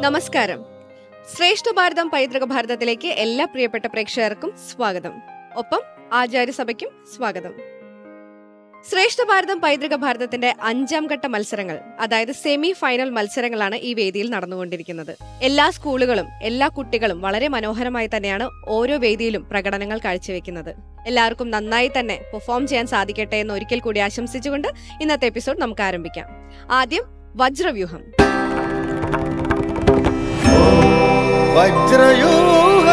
നമസ്കാരം ശ്രേഷ്ഠ ഭാരതം പൈതൃക ഭാരതത്തിലേക്ക് എല്ലാ പ്രിയപ്പെട്ട പ്രേക്ഷകർക്കും സ്വാഗതം ഒപ്പം ആചാര്യസഭയ്ക്കും സ്വാഗതം ശ്രേഷ്ഠ ഭാരതം പൈതൃക ഭാരതത്തിന്റെ അഞ്ചാം ഘട്ട മത്സരങ്ങൾ അതായത് സെമി ഫൈനൽ മത്സരങ്ങളാണ് ഈ വേദിയിൽ നടന്നുകൊണ്ടിരിക്കുന്നത് എല്ലാ സ്കൂളുകളും എല്ലാ കുട്ടികളും വളരെ മനോഹരമായി തന്നെയാണ് ഓരോ വേദിയിലും പ്രകടനങ്ങൾ കാഴ്ചവെക്കുന്നത് എല്ലാവർക്കും നന്നായി തന്നെ പെർഫോം ചെയ്യാൻ സാധിക്കട്ടെ എന്ന് ഒരിക്കൽ കൂടി ആശംസിച്ചുകൊണ്ട് ഇന്നത്തെ എപ്പിസോഡ് നമുക്ക് ആരംഭിക്കാം ആദ്യം വജ്രവ്യൂഹം വജ്രയൂഹ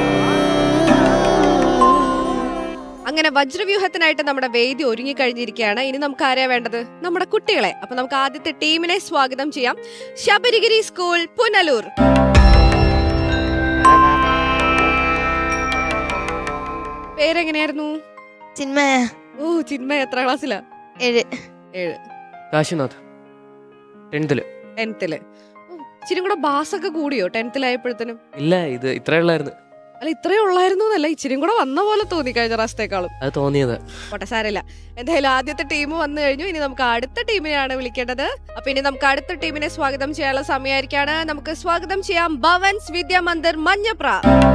അങ്ങനെ വജ്രവ്യൂഹത്തിനായിട്ട് നമ്മുടെ വേദി ഒരുങ്ങിക്കഴിഞ്ഞിരിക്കുകയാണ് ഇനി നമുക്ക് ആരെയാ വേണ്ടത് നമ്മുടെ കുട്ടികളെ അപ്പൊ നമുക്ക് ആദ്യത്തെ ടീമിനെ സ്വാഗതം ചെയ്യാം ശബരിഗിരി സ്കൂൾ പുനലൂർ പേരെങ്ങനെയായിരുന്നു ചിന്മയ ഓ ചിന്മയ എത്ര ക്ലാസ്സിലാ ഏഴ് ഏഴ് കാശിനാഥ് ടെൻത്തില് ടെൻത്തില് ഓ, ഇച്ചിരി കൂടെ ബാസൊക്കെ കൂടിയോ ടെൻത്തിലായപ്പോഴത്തേനും ഇല്ല ഇത് ഇത്രേ ഉള്ളായിരുന്നു അല്ല ഇത്രയും ഉള്ളായിരുന്നു എന്നല്ല ഇച്ചിരി കൂടെ വന്ന പോലെ തോന്നി കഴിഞ്ഞ പ്രാവശ്യത്തെക്കാളും അത് തോന്നിയത് പോട്ടെ സാരമില്ല എന്തായാലും ആദ്യത്തെ ടീം വന്നു കഴിഞ്ഞു ഇനി നമുക്ക് അടുത്ത ടീമിനെയാണ് വിളിക്കേണ്ടത് അപ്പൊ ഇനി നമുക്ക് അടുത്ത ടീമിനെ സ്വാഗതം ചെയ്യാനുള്ള സമയമായിരിക്കാണ് നമുക്ക് സ്വാഗതം ചെയ്യാം ഭവൻസ് വിദ്യാ മന്ദിർ മഞ്ഞപ്ര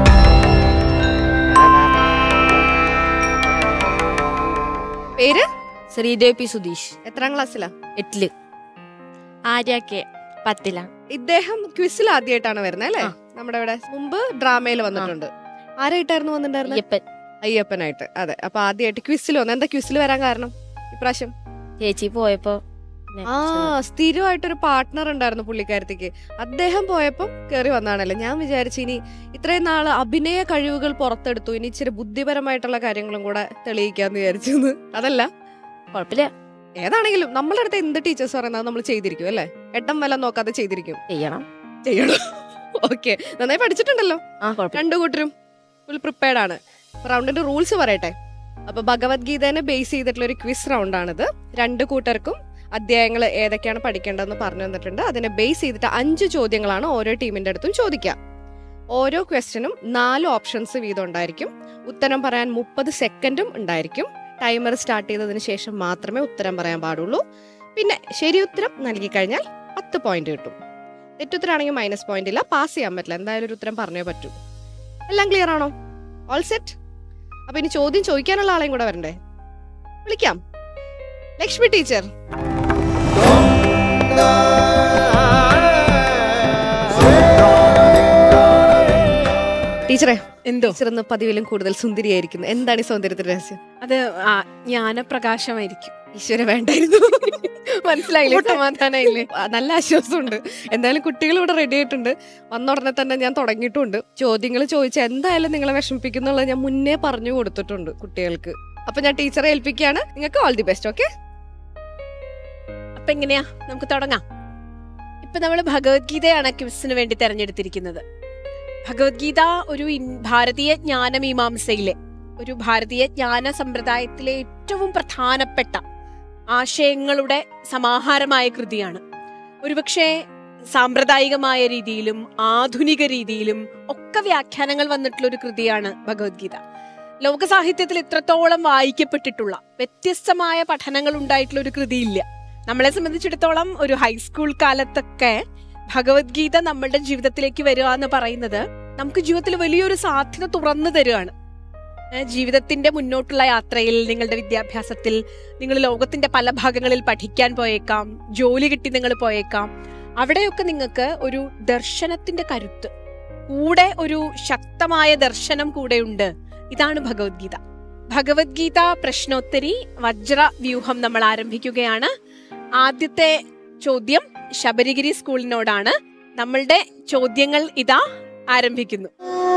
പേര് ശ്രീദേവ് പി സുധീഷ് എത്രാം ക്ലാസ്സിലാ എട്ടില് ആര്യ കെ പത്തിലാണ് ഇദ്ദേഹം ക്വിസിൽ ആദ്യമായിട്ടാണ് വരുന്നത് അല്ലേ ആ. നമ്മുടെ ഇവിടെ മുമ്പ് ഡ്രാമയിൽ വന്നിട്ടുണ്ട് ആരായിട്ടായിരുന്നു വന്നിട്ടുണ്ടായിരുന്നത് അയ്യപ്പൻ അയ്യപ്പനായിട്ട് അതെ അപ്പൊ ആദ്യമായിട്ട് ക്വിസിൽ വന്നു എന്താ ക്വിസിൽ വരാൻ കാരണം ഇപ്രാവശ്യം ചേച്ചി പോയപ്പോ പിന്നെ ആ സ്ഥിരമായിട്ടൊരു പാർട്ട്ണർ ഉണ്ടായിരുന്നു പുള്ളിക്കാരത്തേക്ക് അദ്ദേഹം പോയപ്പം കയറി വന്നാണല്ലോ ഞാൻ വിചാരിച്ചു ഇനി ഇത്രയും നാള് അഭിനയ കഴിവുകൾ പുറത്തെടുത്തു ഇനി ഇച്ചിരി ബുദ്ധിപരമായിട്ടുള്ള കാര്യങ്ങളും കൂടെ തെളിയിക്കാന്ന് വിചാരിച്ചു എന്ന്. അതല്ല കുഴപ്പമില്ല ഏതാണെങ്കിലും നമ്മളുടെ അടുത്ത് എന്ത് ടീച്ചേഴ്സ് പറയുന്നത് നമ്മൾ ചെയ്തിരിക്കും അല്ലേ എട്ടം വില നോക്കാതെ ചെയ്തിരിക്കും ചെയ്യണം ചെയ്യണം ഓക്കെ നന്നായി പഠിച്ചിട്ടുണ്ടല്ലോ ആ കുഴപ്പമില്ല രണ്ടു കൂട്ടരും ഫുൾ പ്രിപ്പയർഡ് ആണ് റൗണ്ടിന്റെ റൂൾസ് പറയട്ടെ അപ്പൊ ഭഗവത്ഗീതനെ ബേസ് ചെയ്തിട്ടുള്ള ഒരു ക്വിസ് റൗണ്ട് ആണിത് രണ്ട് കൂട്ടർക്കും അധ്യായങ്ങൾ ഏതൊക്കെയാണ് പഠിക്കേണ്ടതെന്ന് പറഞ്ഞു തന്നിട്ടുണ്ട് അതിനെ ബേസ് ചെയ്തിട്ട് അഞ്ച് ചോദ്യങ്ങളാണ് ഓരോ ടീമിന്റെ അടുത്തും ചോദിക്കുക ഓരോ ക്വസ്റ്റ്യനും നാല് ഓപ്ഷൻസ് വീതം ഉണ്ടായിരിക്കും ഉത്തരം പറയാൻ മുപ്പത് സെക്കൻഡും ഉണ്ടായിരിക്കും ടൈമർ സ്റ്റാർട്ട് ചെയ്തതിന് ശേഷം മാത്രമേ ഉത്തരം പറയാൻ പാടുള്ളൂ പിന്നെ ശരി ഉത്തരം നൽകി കഴിഞ്ഞാൽ പത്ത് പോയിന്റ് കിട്ടും തെറ്റുത്തരാണെങ്കിൽ മൈനസ് പോയിന്റ് ഇല്ല പാസ് ചെയ്യാൻ പറ്റില്ല എന്തായാലും ഒരു ഉത്തരം പറഞ്ഞേ പറ്റൂ എല്ലാം ക്ലിയർ ആണോ ഓൾ സെറ്റ് അപ്പൊ ഇനി ചോദ്യം ചോദിക്കാനുള്ള ആളെയും കൂടെ വരണ്ടേ വിളിക്കാം ലക്ഷ്മി ടീച്ചർ ടീച്ചറെ എന്തോ ടീച്ചർ ഇന്ന് പതിവിലും കൂടുതൽ സുന്ദരിയായിരിക്കുന്നു എന്താണ് ഈ സൗന്ദര്യത്തിന്റെ രഹസ്യം അത് ആ ജ്ഞാനപ്രകാശമായിരിക്കും ഈശ്വര വേണ്ടായിരുന്നു മനസ്സിലായില്ലേ സമാധാനായില്ലേ ആ, നല്ല ആശ്വാസമുണ്ട് എന്തായാലും കുട്ടികൾ ഇവിടെ റെഡി ആയിട്ടുണ്ട് വന്ന ഉടനെ തന്നെ ഞാൻ തുടങ്ങിയിട്ടുണ്ട് ചോദ്യങ്ങൾ ചോദിച്ചാൽ എന്തായാലും നിങ്ങളെ വിഷമിപ്പിക്കുന്നുള്ളത് ഞാൻ മുന്നേ പറഞ്ഞു കൊടുത്തിട്ടുണ്ട് കുട്ടികൾക്ക് അപ്പൊ ഞാൻ ടീച്ചറെ ഏൽപ്പിക്കുകയാണ് നിങ്ങൾക്ക് ഓൾ ദി ബെസ്റ്റ് ഓക്കെ അപ്പൊ എങ്ങനെയാ നമുക്ക് തുടങ്ങാം ഇപ്പൊ നമ്മൾ ഭഗവത്ഗീതയാണ് ക്വിസിന് വേണ്ടി തെരഞ്ഞെടുത്തിരിക്കുന്നത് ഭഗവത്ഗീത ഒരു ഇൻ- ഭാരതീയ ജ്ഞാനമീമാംസയിലെ ഒരു ഭാരതീയ ജ്ഞാന സമ്പ്രദായത്തിലെ ഏറ്റവും പ്രധാനപ്പെട്ട ആശയങ്ങളുടെ സമാഹാരമായ കൃതിയാണ് ഒരുപക്ഷെ സാമ്പ്രദായികമായ രീതിയിലും ആധുനിക രീതിയിലും ഒക്കെ വ്യാഖ്യാനങ്ങൾ വന്നിട്ടുള്ള ഒരു കൃതിയാണ് ഭഗവത്ഗീത ലോക സാഹിത്യത്തിൽ ഇത്രത്തോളം വായിക്കപ്പെട്ടിട്ടുള്ള വ്യത്യസ്തമായ പഠനങ്ങൾ ഉണ്ടായിട്ടുള്ള ഒരു കൃതിയില്ല നമ്മളെ സംബന്ധിച്ചിടത്തോളം ഒരു ഹൈസ്കൂൾ കാലത്തൊക്കെ ഭഗവത്ഗീത നമ്മളുടെ ജീവിതത്തിലേക്ക് വരിക എന്ന് പറയുന്നത് നമുക്ക് ജീവിതത്തിൽ വലിയൊരു സാധ്യത തുറന്നു തരികയാണ് ഏഹ് ജീവിതത്തിന്റെ മുന്നോട്ടുള്ള യാത്രയിൽ നിങ്ങളുടെ വിദ്യാഭ്യാസത്തിൽ നിങ്ങൾ ലോകത്തിന്റെ പല ഭാഗങ്ങളിൽ പഠിക്കാൻ പോയേക്കാം ജോലി കിട്ടി നിങ്ങൾ പോയേക്കാം അവിടെയൊക്കെ നിങ്ങൾക്ക് ഒരു ദർശനത്തിന്റെ കരുത്ത് കൂടെ ഒരു ശക്തമായ ദർശനം കൂടെ ഉണ്ട് ഇതാണ് ഭഗവത്ഗീത ഭഗവത്ഗീത പ്രശ്നോത്തരി വജ്ര വ്യൂഹം നമ്മൾ ആരംഭിക്കുകയാണ് ആദ്യത്തെ ചോദ്യം ശബരിഗിരി സ്കൂളിനോടാണ് നമ്മളുടെ ചോദ്യങ്ങൾ ഇതാ ആരംഭിക്കുന്നു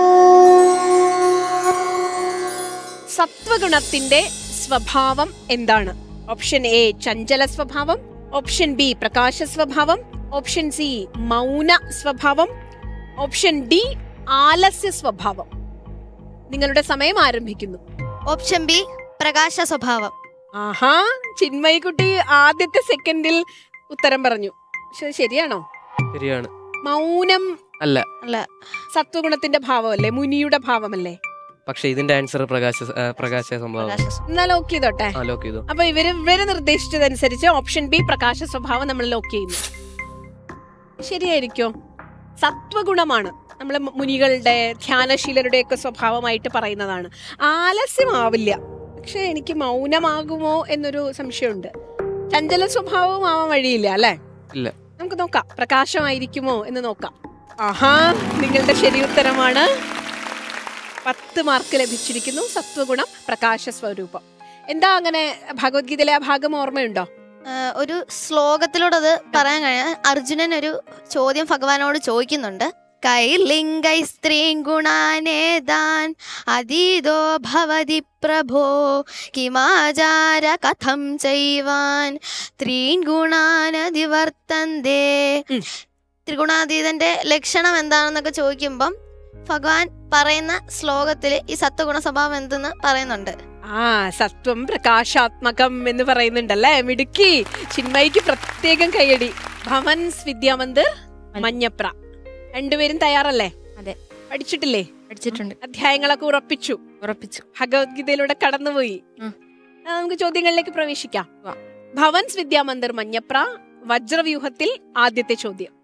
സത്വഗുണത്തിന്റെ സ്വഭാവം എന്താണ് ഓപ്ഷൻ എ ചഞ്ചല സ്വഭാവം ഓപ്ഷൻ ബി പ്രകാശ സ്വഭാവം ഓപ്ഷൻ സി മൗന സ്വഭാവം ഓപ്ഷൻ ഡി ആലസ്യ സ്വഭാവം നിങ്ങളുടെ സമയം ആരംഭിക്കുന്നു ഓപ്ഷൻ ബി പ്രകാശ സ്വഭാവം ആഹാ ചിന്മയിക്കുട്ടി ആദ്യത്തെ സെക്കൻഡിൽ ഉത്തരം പറഞ്ഞു ശ- ശരിയാണോ ശരിയാണ് മൗനം അല്ല അല്ല സത്വഗുണത്തിന്റെ ഭാവമല്ലേ മുനിയുടെ ഭാവമല്ലേ പക്ഷെ ഇതിന്റെ ആൻസർ പ്രകാശ ആ, പ്രകാശ സംഭവം പ്രകാശ സ്വഭാവം. എന്നാ ലോക്ക് ചെയ്തോട്ടെ ആ ലോക്ക് ചെയ്തു അപ്പൊ ഇവര് ഇവര് നിർദ്ദേശിച്ചതനുസരിച്ച് ഓപ്ഷൻ ബി പ്രകാശ സ്വഭാവം നമ്മൾ ലോക്ക് ചെയ്യുന്നു ശരിയായിരിക്കോ സത്വഗുണമാണ് നമ്മൾ മുനികളുടെ ധ്യാനശീലരുടെ ഒക്കെ സ്വഭാവമായിട്ട് പറയുന്നതാണ് ആലസ്യമാവില്ല പക്ഷെ എനിക്ക് മൗനമാകുമോ എന്നൊരു സംശയമുണ്ട് ചഞ്ചല സ്വഭാവവും ആവാൻ വഴിയില്ല അല്ലേ ഇല്ല. നമുക്ക് നോക്കാം പ്രകാശമായിരിക്കുമോ എന്ന് നോക്കാം ആഹാ നിങ്ങളുടെ ശരി ഉത്തരമാണ് പത്ത് മാർക്ക് ലഭിച്ചിരിക്കുന്നു സത്വഗുണം പ്രകാശ സ്വരൂപം എന്താ അങ്ങനെ ഭഗവത്ഗീതയിലെ ആ ഭാഗം ഓർമ്മയുണ്ടോ ആ, ഒരു ശ്ലോകത്തിലൂടെ അത് പറയാൻ കഴിയാം അർജുനൻ ഒരു ചോദ്യം ഭഗവാനോട് ചോദിക്കുന്നുണ്ട് കൈലിംഗൈ സ്ത്രീം ഗുണാനേതാൻ അതീതോ ഭവതി പ്രഭോ കിമാചാര കഥം ചൈവാൻ ത്രീൻ ഗുണാനതിവർത്തന്തേ ഉം. ത്രിഗുണാതീതന്റെ ലക്ഷണം എന്താണെന്നൊക്കെ ചോദിക്കുമ്പം ഭഗവാൻ പറയുന്ന ശ്ലോകത്തിൽ ഈ സത്വഗുണ സ്വഭാവം എന്തെന്ന് പറയുന്നുണ്ട് ആ സത്വം പ്രകാശാത്മകം എന്ന് പറയുന്നുണ്ടല്ലേ മിടുക്കി ചിന്മയിക്ക് പ്രത്യേകം കൈയടി ഭവൻസ് വിദ്യാമന്ദിർ മഞ്ഞപ്ര രണ്ടുപേരും തയ്യാറല്ലേ അതെ. പഠിച്ചിട്ടില്ലേ പഠിച്ചിട്ടുണ്ട് അധ്യായങ്ങളൊക്കെ ഉറപ്പിച്ചു ഉറപ്പിച്ചു ഭഗവത്ഗീതയിലൂടെ കടന്നുപോയി ഉം. ആ, നമുക്ക് ചോദ്യങ്ങളിലേക്ക് പ്രവേശിക്കാം വാ. ഭവൻസ് വിദ്യാമന്ദിർ മഞ്ഞപ്ര വജ്രവ്യൂഹത്തിൽ ആദ്യത്തെ ചോദ്യം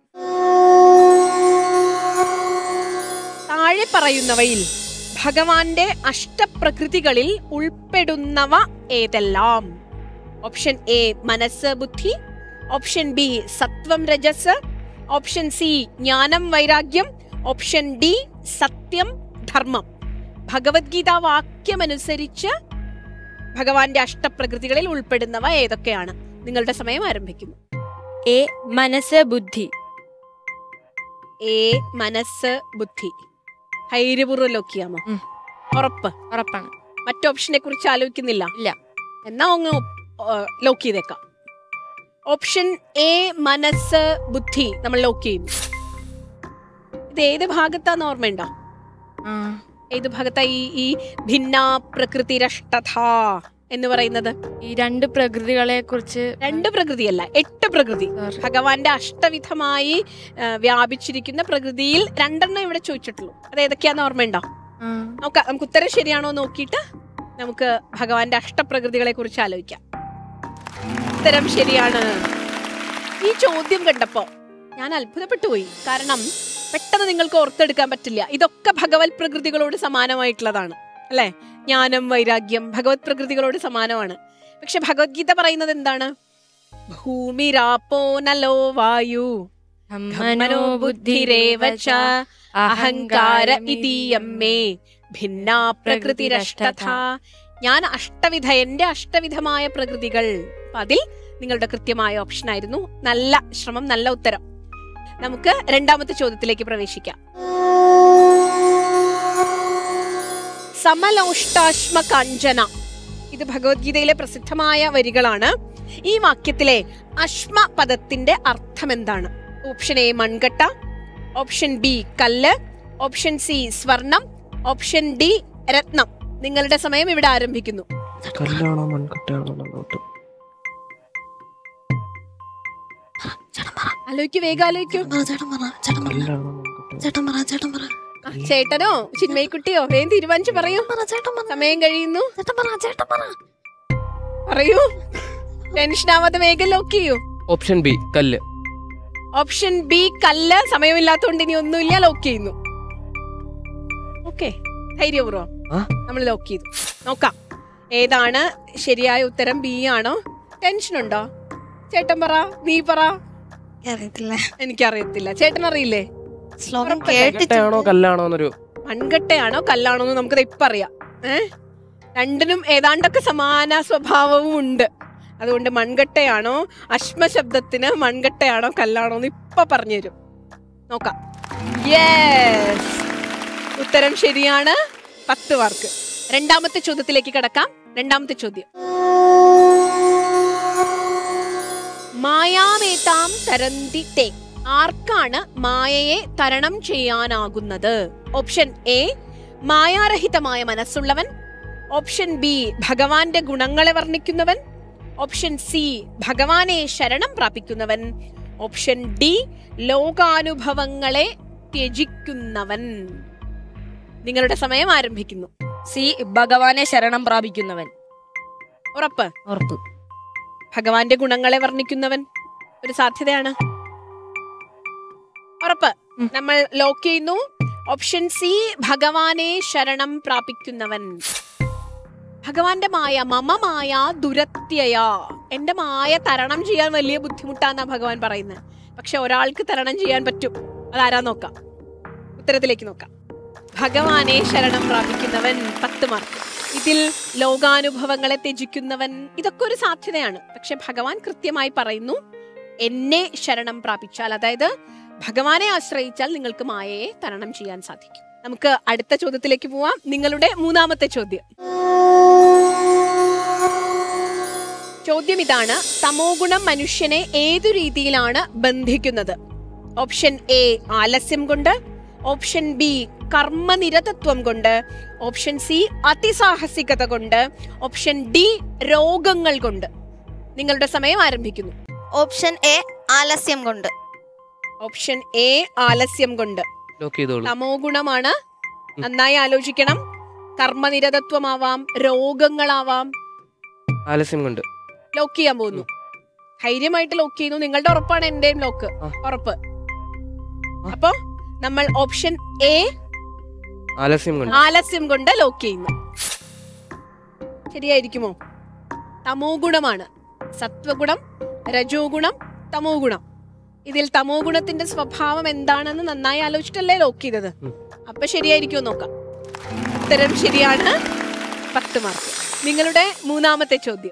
താഴെ പറയുന്നവയിൽ ഭഗവാന്റെ അഷ്ടപ്രകൃതികളിൽ ഉൾപ്പെടുന്നവ ഏതെല്ലാം ഓപ്ഷൻ എ മനസ്സ് ബുദ്ധി ഓപ്ഷൻ ബി സത്വം രജസ് ഓപ്ഷൻ സി ജ്ഞാനം വൈരാഗ്യം ഓപ്ഷൻ ഡി സത്യം ധർമ്മം ഭഗവത്ഗീത വാക്യമനുസരിച്ച് ഭഗവാന്റെ അഷ്ടപ്രകൃതികളിൽ ഉൾപ്പെടുന്നവ ഏതൊക്കെയാണ് നിങ്ങളുടെ സമയം ആരംഭിക്കുന്നു എ മനസ്സ് ബുദ്ധി എ മനസ്സ് ബുദ്ധി ധൈര്യപൂർവ്വം ലോക്ക് ചെയ്യാമോ ഉം. ഉറപ്പ് ഉറപ്പാണ് മറ്റു ഓപ്ഷനെ കുറിച്ച് ആലോചിക്കുന്നില്ല ഇല്ല. എന്നാ ഒന്ന് ലോക്ക് ചെയ്തേക്കാം ഓപ്ഷൻ എ മനസ്സ് ബുദ്ധി നമ്മൾ ലോക്ക് ചെയ്യുന്നു ഇത് ഏത് ഭാഗത്താന്ന് ഓർമ്മയുണ്ടോ ആ, ഏത് ഭാഗത്താ ഈ ഈ ഭിന്ന പ്രകൃതി രഷ്ടഥ എന്ന് പറയുന്നത് ഈ രണ്ട് പ്രകൃതികളെ കുറിച്ച് രണ്ട് പ്രകൃതിയല്ല എട്ട് പ്രകൃതി Sorry. ഭഗവാന്റെ അഷ്ടവിധമായി ആ, വ്യാപിച്ചിരിക്കുന്ന പ്രകൃതിയിൽ രണ്ടെണ്ണം ഇവിടെ ചോദിച്ചിട്ടുള്ളൂ അത് ഏതൊക്കെയാന്ന് ഓർമ്മയുണ്ടോ ആ, നോക്കാം നമുക്ക് ഉത്തരം ശരിയാണോ നോക്കിയിട്ട് നമുക്ക് ഭഗവാന്റെ അഷ്ടപ്രകൃതികളെ കുറിച്ച് ആലോചിക്കാം ഉത്തരം ശരിയാണ് ഈ ചോദ്യം കണ്ടപ്പോ ഞാൻ അത്ഭുതപ്പെട്ടു പോയി കാരണം പെട്ടെന്ന് നിങ്ങൾക്ക് ഓർത്തെടുക്കാൻ പറ്റില്ല ഇതൊക്കെ ഭഗവത് പ്രകൃതികളോട് സമാനമായിട്ടുള്ളതാണ് അല്ലെ ജ്ഞാനം വൈരാഗ്യം ഭഗവത് പ്രകൃതികളോട് സമാനമാണ് പക്ഷെ ഭഗവത്ഗീത പറയുന്നത് എന്താണ് ഭൂമിരാപ്പോ നലോ വായു ധമ്മനോ ബുദ്ധിരേവ ച അഹങ്കാര ഇതീയമ്മേ ഭിന്ന പ്രകൃതിരഷ്ടഥ ഞാൻ അഷ്ടവിധ എന്റെ അഷ്ടവിധമായ പ്രകൃതികൾ അപ്പൊ അതിൽ നിങ്ങളുടെ കൃത്യമായ ഓപ്ഷൻ ആയിരുന്നു നല്ല ശ്രമം നല്ല ഉത്തരം നമുക്ക് രണ്ടാമത്തെ ചോദ്യത്തിലേക്ക് പ്രവേശിക്കാം സമലോഷ്ടാശ്മ കഞ്ചന ഇത് ഭഗവത്ഗീതയിലെ പ്രസിദ്ധമായ വരികളാണ് ഈ വാക്യത്തിലെ അശ്മ പദത്തിന്റെ അർത്ഥം എന്താണ് ഓപ്ഷൻ എ മൺകട്ട ഓപ്ഷൻ ബി കല്ല് ഓപ്ഷൻ സി സ്വർണം ഓപ്ഷൻ ഡി രത്നം നിങ്ങളുടെ സമയം ഇവിടെ ആരംഭിക്കുന്നു കല്ലാണോ മൺകട്ടയാണോ അങ്ങോട്ട് ആലോചിക്കൂ വേഗം ആലോചിക്കൂ കല്ലാണോ മൺകട്ട ആ, ചേട്ടനോ ചിന്മയിക്കുട്ടിയോ വേഗം തീരുമാനിച്ചു പറയൂ സമയം കഴിയുന്നു പറയൂ ടെൻഷൻ ആവാതെ വേഗം ലോക്ക് ചെയ്യൂ ഓപ്ഷൻ ബി കല്ല് ഓപ്ഷൻ ബി കല്ല് സമയമില്ലാത്തതുകൊണ്ട് ഇനി ഒന്നുമില്ല ലോക്ക് ചെയ്യുന്നു ഓക്കെ ധൈര്യപൂർവ്വം ആ? നമ്മൾ ലോക്ക് ചെയ്തു നോക്കാം ഏതാണ് ശരിയായ ഉത്തരം ബി ആണോ ടെൻഷൻ ഉണ്ടോ ചേട്ടൻ പറ നീ പറ അറിയത്തില്ല എനിക്കറിയത്തില്ല ചേട്ടൻ അറിയില്ലേ ശ്ലോകം ഉറപ്പല്ലേ? കേട്ടിട്ട് കട്ടയാണോ കല്ലാണോ എന്നൊരു മൺകട്ടയാണോ കല്ലാണോ എന്ന് നമുക്കത് ഇപ്പൊ അറിയാം ഏ രണ്ടിനും ഏതാണ്ടൊക്കെ സമാന സ്വഭാവവും ഉണ്ട് അതുകൊണ്ട് മൺകട്ടയാണോ അശ്മശബ്ദത്തിന് മൺകട്ടയാണോ കല്ലാണോ എന്ന് ഇപ്പൊ പറഞ്ഞുതരും നോക്കാം യെസ് ഉത്തരം ശരിയാണ് പത്ത് മാർക്ക് രണ്ടാമത്തെ ചോദ്യത്തിലേക്ക് കടക്കാം രണ്ടാമത്തെ ചോദ്യം മായാമേതാം തരന്തി തേ ആർക്കാണ് മായയെ തരണം ചെയ്യാനാകുന്നത് ഓപ്ഷൻ എ മായാരഹിതമായ മനസ്സുള്ളവൻ ഓപ്ഷൻ ബി ഭഗവാന്റെ ഗുണങ്ങളെ വർണ്ണിക്കുന്നവൻ ഓപ്ഷൻ സി ഭഗവാനെ ശരണം പ്രാപിക്കുന്നവൻ ഓപ്ഷൻ ഡി ലോകാനുഭവങ്ങളെ ത്യജിക്കുന്നവൻ നിങ്ങളുടെ സമയം ആരംഭിക്കുന്നു സി ഭഗവാനെ ശരണം പ്രാപിക്കുന്നവൻ ഉറപ്പ് ഉറപ്പ് ഭഗവാന്റെ ഗുണങ്ങളെ വർണ്ണിക്കുന്നവൻ ഒരു സാധ്യതയാണ് ഉറപ്പ് നമ്മൾ ലോക്ക് ചെയ്യുന്നു ഓപ്ഷൻ സി ഭഗവാനെ ശരണം പ്രാപിക്കുന്നവൻ ഭഗവാന്റെ മായ മമ മായ ദുരത്യയ എന്റെ മായ തരണം ചെയ്യാൻ വലിയ ബുദ്ധിമുട്ടാന്നാ ഭഗവാൻ പറയുന്നത് പക്ഷെ ഒരാൾക്ക് തരണം ചെയ്യാൻ പറ്റും അതാരാ നോക്കാം ഉത്തരത്തിലേക്ക് നോക്കാം ഭഗവാനെ ശരണം പ്രാപിക്കുന്നവൻ പത്ത് മാർക്ക് ഇതിൽ ലോകാനുഭവങ്ങളെ ത്യജിക്കുന്നവൻ ഇതൊക്കെ ഒരു സാധ്യതയാണ് പക്ഷെ ഭഗവാൻ കൃത്യമായി പറയുന്നു എന്നെ ശരണം പ്രാപിച്ചാൽ അതായത് ഭഗവാനെ ആശ്രയിച്ചാൽ നിങ്ങൾക്ക് മായയെ തരണം ചെയ്യാൻ സാധിക്കും നമുക്ക് അടുത്ത ചോദ്യത്തിലേക്ക് പോവാം നിങ്ങളുടെ മൂന്നാമത്തെ ചോദ്യം ചോദ്യം ഇതാണ് തമോ ഗുണം മനുഷ്യനെ ഏതു രീതിയിലാണ് ബന്ധിക്കുന്നത് ഓപ്ഷൻ എ ആലസ്യം കൊണ്ട് ഓപ്ഷൻ ബി കർമ്മനിരതത്വം കൊണ്ട് ഓപ്ഷൻ സി അതിസാഹസികത കൊണ്ട് ഓപ്ഷൻ ഡി രോഗങ്ങൾ കൊണ്ട് നിങ്ങളുടെ സമയം ആരംഭിക്കുന്നു ഓപ്ഷൻ എ ആലസ്യം കൊണ്ട് ഓപ്ഷൻ എ ആലസ്യം കൊണ്ട് ലോക്ക് ചെയ്തോളൂ തമോ ഗുണമാണ് നന്നായി ആലോചിക്കണം കർമ്മനിരതത്വമാവാം രോഗങ്ങളാവാം ആലസ്യം കൊണ്ട് ലോക്ക് ചെയ്യാൻ പോകുന്നു ധൈര്യമായിട്ട് ലോക്ക് ചെയ്യുന്നു നിങ്ങളുടെ ഉറപ്പാണ് എന്റെയും ലോക്ക് ആ. ഉറപ്പ് ആ. അപ്പൊ നമ്മൾ ഓപ്ഷൻ എ ആലസ്യം കൊണ്ട് ആലസ്യം കൊണ്ട് ലോക്ക് ചെയ്യുന്നു ശരിയായിരിക്കുമോ തമോ ഗുണമാണ് സത്വഗുണം രജോ ഗുണം തമോ ഗുണം ഇതിൽ തമോ ഗുണത്തിന്റെ സ്വഭാവം എന്താണെന്ന് നന്നായി ആലോചിച്ചിട്ടല്ലേ ലോക്ക് ചെയ്തത് ഉം. അപ്പൊ ശരിയായിരിക്കുമോ നോക്കാം ഉത്തരം ശരിയാണ് പത്ത് മാർക്ക് നിങ്ങളുടെ മൂന്നാമത്തെ ചോദ്യം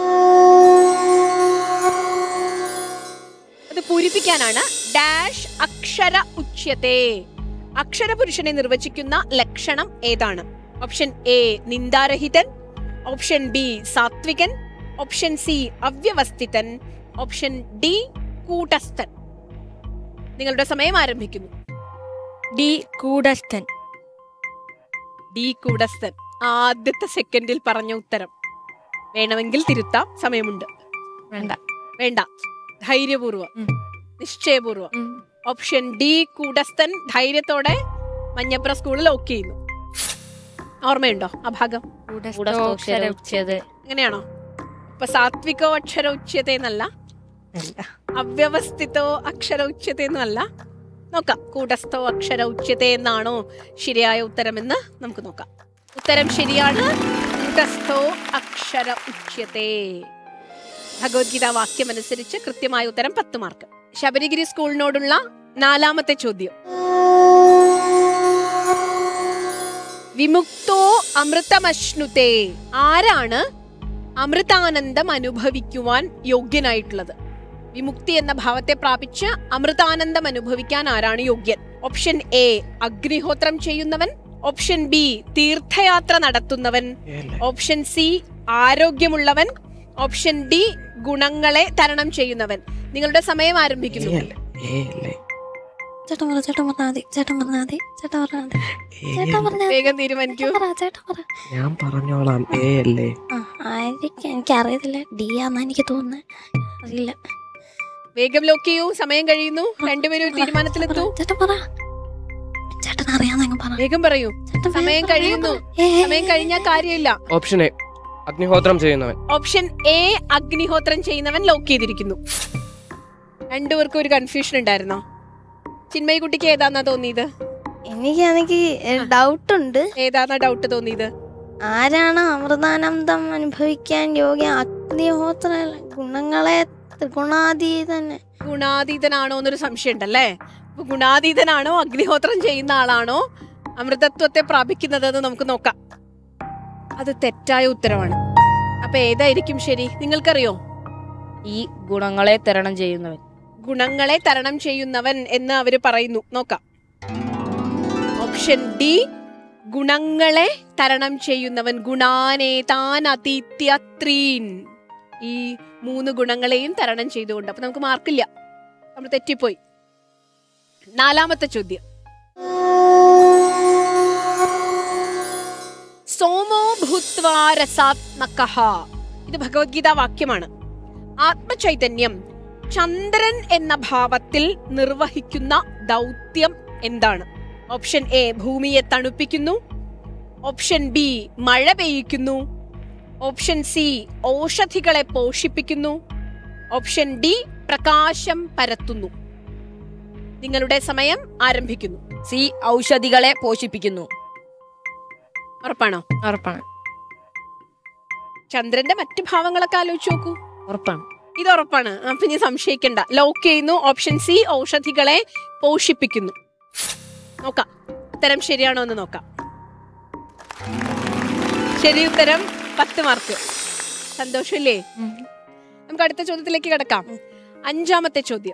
അത് പൂരിപ്പിക്കാനാണ് ഡാഷ് അക്ഷര ഉച്യത്തെ അക്ഷരപുരുഷനെ നിർവചിക്കുന്ന ലക്ഷണം ഏതാണ് ഓപ്ഷൻ എ നിന്ദാരഹിതൻ ഓപ്ഷൻ ബി സാത്വികൻ ഓപ്ഷൻ സി അവ്യവസ്ഥിതൻ ഓപ്ഷൻ ഡി കൂട്ടസ്ഥൻ നിങ്ങളുടെ സമയം ആരംഭിക്കുന്നു ഡി കൂടസ്ഥൻ ഡി കൂടസ്ഥൻ ആദ്യത്തെ സെക്കൻഡിൽ പറഞ്ഞ ഉത്തരം വേണമെങ്കിൽ തിരുത്താം സമയമുണ്ട് വേണ്ട വേണ്ട ധൈര്യപൂർവ്വം ഉം. നിശ്ചയപൂർവ്വം ഉം. ഓപ്ഷൻ ഡി കൂടസ്ഥൻ ധൈര്യത്തോടെ മഞ്ഞപ്ര സ്കൂളിൽ ലോക്ക് ചെയ്യുന്നു ഓർമ്മയുണ്ടോ ആ ഭാഗം കൂടസ്ഥോക്ഷര ഉച്ചത് അങ്ങനെയാണോ ഇപ്പൊ സാത്വികോ അക്ഷര ഉച്യത എന്നല്ല അവ്യവസ്ഥിതോ അക്ഷര ഉച്യത എന്നല്ല നോക്കാം കൂടസ്ഥോ അക്ഷര ഉച്യത എന്നാണോ ശരിയായ ഉത്തരമെന്ന് നമുക്ക് നോക്കാം ഉത്തരം ശരിയാണ് കൂടസ്ഥോ അക്ഷര ഉച്യത്തെ ഭഗവത്ഗീത വാക്യം അനുസരിച്ച് കൃത്യമായ ഉത്തരം പത്ത് മാർക്ക് ശബരിഗിരി സ്കൂളിനോടുള്ള നാലാമത്തെ ചോദ്യം വിമുക്തോ അമൃതമശ്നുതേ ആരാണ് അമൃതാനന്ദം അനുഭവിക്കുവാൻ യോഗ്യനായിട്ടുള്ളത് വിമുക്തി എന്ന ഭാവത്തെ പ്രാപിച്ച് അമൃതാനന്ദം അനുഭവിക്കാൻ ആരാണ് യോഗ്യൻ ഓപ്ഷൻ എ അഗ്നിഹോത്രം ചെയ്യുന്നവൻ ഓപ്ഷൻ ബി തീർത്ഥയാത്ര നടത്തുന്നവൻ ഓപ്ഷൻ സി ആരോഗ്യമുള്ളവൻ ഓപ്ഷൻ ഡി ഗുണങ്ങളെ തരണം ചെയ്യുന്നവൻ നിങ്ങളുടെ സമയം ആരംഭിക്കുന്നു ചേട്ടൻ പറ ചേട്ടൻ പറഞ്ഞാൽ മതി ചേട്ടൻ പറഞ്ഞാൽ മതി ചേട്ടൻ പറഞ്ഞാൽ മതി ചേട്ടൻ പറഞ്ഞാൽ വേഗം തീരുമാനിക്കൂ പറ ചേട്ടൻ പറ ഞാൻ പറഞ്ഞോളാം ഏ അല്ലേ ആ ആയിരിക്കും എനിക്കറിയത്തില്ല ഡി ആന്നാ എനിക്ക് തോന്നുന്നത് അറിയില്ല വേഗം ലോക്ക് ചെയ്യൂ സമയം കഴിയുന്നു രണ്ടുപേരും ഒരു തീരുമാനത്തിലെത്തൂ ചേട്ടൻ പറ ചേട്ടൻ അറിയാന്നങ്ങ് പറ വേഗം പറയൂ ചേട്ടൻ വേഗം സമയം പറ, കഴിയുന്നു വേഗം പറ. ഏ, സമയം കഴിഞ്ഞാൽ കാര്യമില്ല ഓപ്ഷൻ എ അഗ്നിഹോത്രം ചെയ്യുന്നവൻ ഓപ്ഷൻ എ അഗ്നിഹോത്രം ചെയ്യുന്നവൻ ലോക്ക് ചെയ്തിരിക്കുന്നു രണ്ടുപേർക്കും ഒരു കൺഫ്യൂഷൻ ഉണ്ടായിരുന്നോ ചിന്മയി കുട്ടിക്ക് ഏതാന്നാ തോന്നിയത് എനിക്കാണെങ്കിൽ ഡൗട്ട് ഉണ്ട് ഏതാന്നാ ഡൗട്ട് തോന്നിയത് ആരാണ് അമൃതാനന്ദം അനുഭവിക്കാൻ യോഗ്യ അഗ്നിഹോത്ര ഗുണങ്ങളെ ത്രിഗുണാതീതന് ഗുണാതീതനാണോ എന്നൊരു സംശയം ഉണ്ടല്ലേ അപ്പൊ ഗുണാതീതനാണോ അഗ്നിഹോത്രം ചെയ്യുന്ന ആളാണോ അമൃതത്വത്തെ പ്രാപിക്കുന്നതെന്ന് നമുക്ക് നോക്കാം അത് തെറ്റായ ഉത്തരവാണ് അപ്പൊ ഏതായിരിക്കും ശരി നിങ്ങൾക്കറിയോ ഈ ഗുണങ്ങളെ തരണം ചെയ്യുന്നവൻ ഗുണങ്ങളെ തരണം ചെയ്യുന്നവൻ എന്ന് അവര് പറയുന്നു നോക്കാം ഓപ്ഷൻ ഡി ഗുണങ്ങളെ തരണം ചെയ്യുന്നവൻ ഗുണാനേ താൻ അതീത്യത്രീൻ ഈ മൂന്ന് ഗുണങ്ങളെയും തരണം ചെയ്തുകൊണ്ട് അപ്പൊ നമുക്ക് മാർക്കില്ല നമ്മൾ തെറ്റിപ്പോയി നാലാമത്തെ ചോദ്യം സോമോ ഭൂത്വാ രസാത്മകഃ ഇത് ഭഗവത്ഗീത വാക്യമാണ് ആത്മചൈതന്യം ചന്ദ്രൻ എന്ന ഭാവത്തിൽ നിർവഹിക്കുന്ന ദൗത്യം എന്താണ് ഓപ്ഷൻ എ ഭൂമിയെ തണുപ്പിക്കുന്നു ഓപ്ഷൻ ബി മഴ പെയ്യിക്കുന്നു ഓപ്ഷൻ സി ഔഷധികളെ പോഷിപ്പിക്കുന്നു ഓപ്ഷൻ ഡി പ്രകാശം പരത്തുന്നു നിങ്ങളുടെ സമയം ആരംഭിക്കുന്നു സി ഔഷധികളെ പോഷിപ്പിക്കുന്നു ഉറപ്പാണോ ഉറപ്പാണ് ചന്ദ്രന്റെ മറ്റു ഭാവങ്ങളൊക്കെ ആലോചിച്ച് നോക്കൂ ഉറപ്പാണ് ഇത് ഉറപ്പാണ് അപ്പൊ ഇനി സംശയിക്കണ്ട ലോക്ക് ചെയ്യുന്നു ഓപ്ഷൻ സി ഔഷധികളെ പോഷിപ്പിക്കുന്നു നോക്കാം ഉത്തരം ശരിയാണോ എന്ന് നോക്കാം ശരി ഉത്തരം പത്ത് മാർക്ക് സന്തോഷമില്ലേ നമുക്ക് അടുത്ത ചോദ്യത്തിലേക്ക് കിടക്കാം അഞ്ചാമത്തെ ചോദ്യം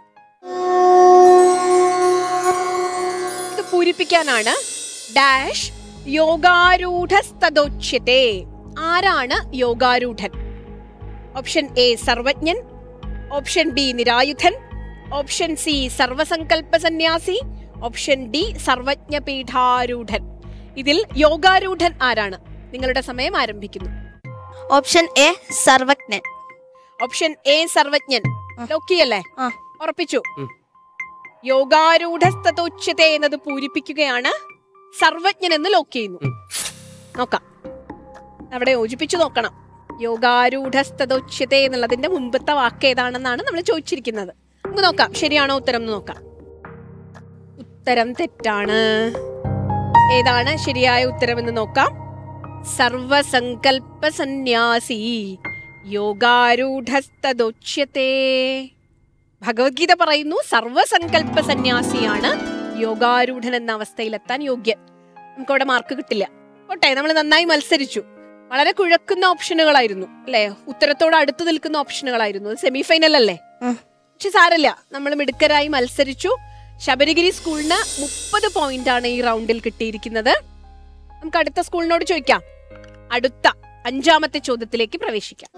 ഇത് പൂരിപ്പിക്കാനാണ് ഡാഷ് യോഗാരൂഢസ്തദോച്യത്തെ ആരാണ് യോഗാരൂഢൻ ഓപ്ഷൻ എ സർവജ്ഞൻ ഓപ്ഷൻ ബി നിരായുധൻ ഓപ്ഷൻ സി സർവസങ്കല്പ സന്യാസി ഓപ്ഷൻ ഡി സർവജ്ഞ പീഠാരൂഢൻ ഇതിൽ യോഗാരൂഢൻ ആരാണ് നിങ്ങളുടെ സമയം ആരംഭിക്കുന്നു ഓപ്ഷൻ എ സർവജ്ഞൻ ഓപ്ഷൻ എ സർവജ്ഞൻ ലോക്കിയല്ലേ ആ. ഉറപ്പിച്ചു ഉം. യോഗാരൂഢസ്തോച്യത്തെ എന്നത് പൂരിപ്പിക്കുകയാണ് സർവജ്ഞൻ എന്ന് ലോക്ക് ചെയ്യുന്നു ഉം. നോക്കാം അവിടെ യോജിപ്പിച്ചു നോക്കണം യോഗാരൂഢസ്തോച്യത്തെ എന്നുള്ളതിന്റെ മുമ്പത്തെ വാക്ക് ഏതാണെന്നാണ് നമ്മൾ ചോദിച്ചിരിക്കുന്നത് നമുക്ക് നോക്കാം ശരിയാണോ ഉത്തരം എന്ന് നോക്കാം ഉത്തരം തെറ്റാണ് ഏതാണ് ശരിയായ ഉത്തരം എന്ന് നോക്കാം സർവസങ്കൽപ്പ സന്യാസി യോഗാരൂഢസ്തദോച്യത്തെ ഭഗവത്ഗീത പറയുന്നു സർവസങ്കല്പ സന്യാസിയാണ് യോഗാരൂഢൻ എന്ന അവസ്ഥയിലെത്താൻ യോഗ്യൻ നമുക്കവിടെ മാർക്ക് കിട്ടില്ല ഓട്ടെ നമ്മൾ നന്നായി മത്സരിച്ചു വളരെ കുഴക്കുന്ന ഓപ്ഷനുകളായിരുന്നു അല്ലേ ഉത്തരത്തോട് അടുത്ത് നിൽക്കുന്ന ഓപ്ഷനുകളായിരുന്നു സെമി ഫൈനൽ അല്ലേ ഉം. പക്ഷെ സാരല്ല നമ്മൾ മിടുക്കരായി മത്സരിച്ചു ശബരിഗിരി സ്കൂളിന് മുപ്പത് പോയിന്റ് ആണ് ഈ റൗണ്ടിൽ കിട്ടിയിരിക്കുന്നത് നമുക്ക് അടുത്ത സ്കൂളിനോട് ചോദിക്കാം അടുത്ത അഞ്ചാമത്തെ ചോദ്യത്തിലേക്ക് പ്രവേശിക്കാം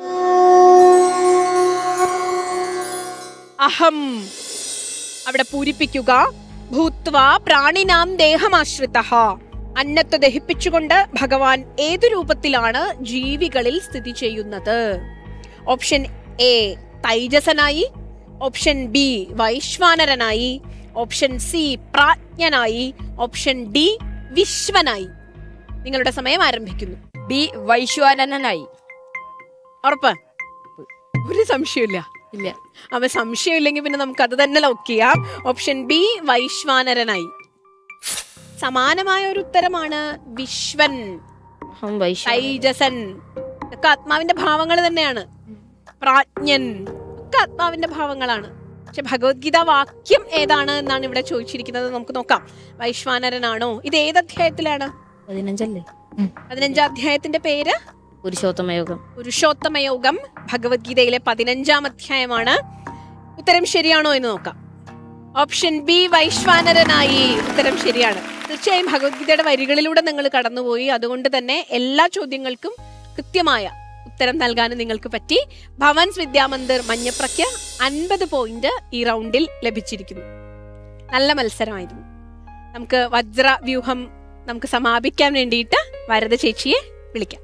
അഹം അവിടെ പൂരിപ്പിക്കുക ഭൂത്വ പ്രാണിനാം ദേഹമാശ്രിത അന്നത്തെ ദഹിപ്പിച്ചുകൊണ്ട് ഭഗവാൻ ഏതു രൂപത്തിലാണ് ജീവികളിൽ സ്ഥിതി ചെയ്യുന്നത് ഓപ്ഷൻ എ തൈജസനായി ഓപ്ഷൻ ബി വൈശ്വാനരനായി ഓപ്ഷൻ സി പ്രാജ്ഞനായി ഓപ്ഷൻ ഡി വിശ്വനായി നിങ്ങളുടെ സമയം ആരംഭിക്കുന്നു ബി വൈശ്വാനനായി ഉറപ്പ് ഒരു സംശയമില്ല ഇല്ല അവ സംശയമില്ലെങ്കിൽ പിന്നെ നമുക്ക് അത് തന്നെ ലോക്ക് ചെയ്യാം ഓപ്ഷൻ ബി വൈശ്വാനരനായി സമാനമായ ഒരു ഉത്തരമാണ് വിശ്വൻ അഹം വൈശ്വാന തൈജസൻ ഇതൊക്കെ ആത്മാവിന്റെ ഭാവങ്ങൾ തന്നെയാണ് പ്രാജ്ഞൻ ഒക്കെ ആത്മാവിന്റെ ഭാവങ്ങളാണ് പക്ഷെ ഭഗവത്ഗീത വാക്യം ഏതാണ് എന്നാണ് ഇവിടെ ചോദിച്ചിരിക്കുന്നത് നമുക്ക് നോക്കാം വൈശ്വാനരനാണോ ഇത് ഏത് അധ്യായത്തിലാണ് പതിനഞ്ചല്ലേ പതിനഞ്ചാം അധ്യായത്തിന്റെ പേര് പുരുഷോത്തമയോഗം പുരുഷോത്തമയോഗം ഭഗവത്ഗീതയിലെ പതിനഞ്ചാം അധ്യായമാണ് ഉത്തരം ശരിയാണോ എന്ന് നോക്കാം ഓപ്ഷൻ ബി വൈശ്വാനരനായി ഉത്തരം ശരിയാണ് തീർച്ചയായും ഭഗവത്ഗീതയുടെ വരികളിലൂടെ നിങ്ങൾ കടന്നുപോയി അതുകൊണ്ട് തന്നെ എല്ലാ ചോദ്യങ്ങൾക്കും കൃത്യമായ ഉത്തരം നൽകാനും നിങ്ങൾക്ക് പറ്റി ഭവൻസ് വിദ്യാമന്ദിർ മഞ്ഞപ്രയ്ക്ക് അൻപത് പോയിന്റ് ഈ റൗണ്ടിൽ ലഭിച്ചിരിക്കുന്നു നല്ല മത്സരമായിരുന്നു നമുക്ക് വജ്ര വ്യൂഹം നമുക്ക് സമാപിക്കാൻ വേണ്ടിയിട്ട് വരദ ചേച്ചിയെ വിളിക്കാം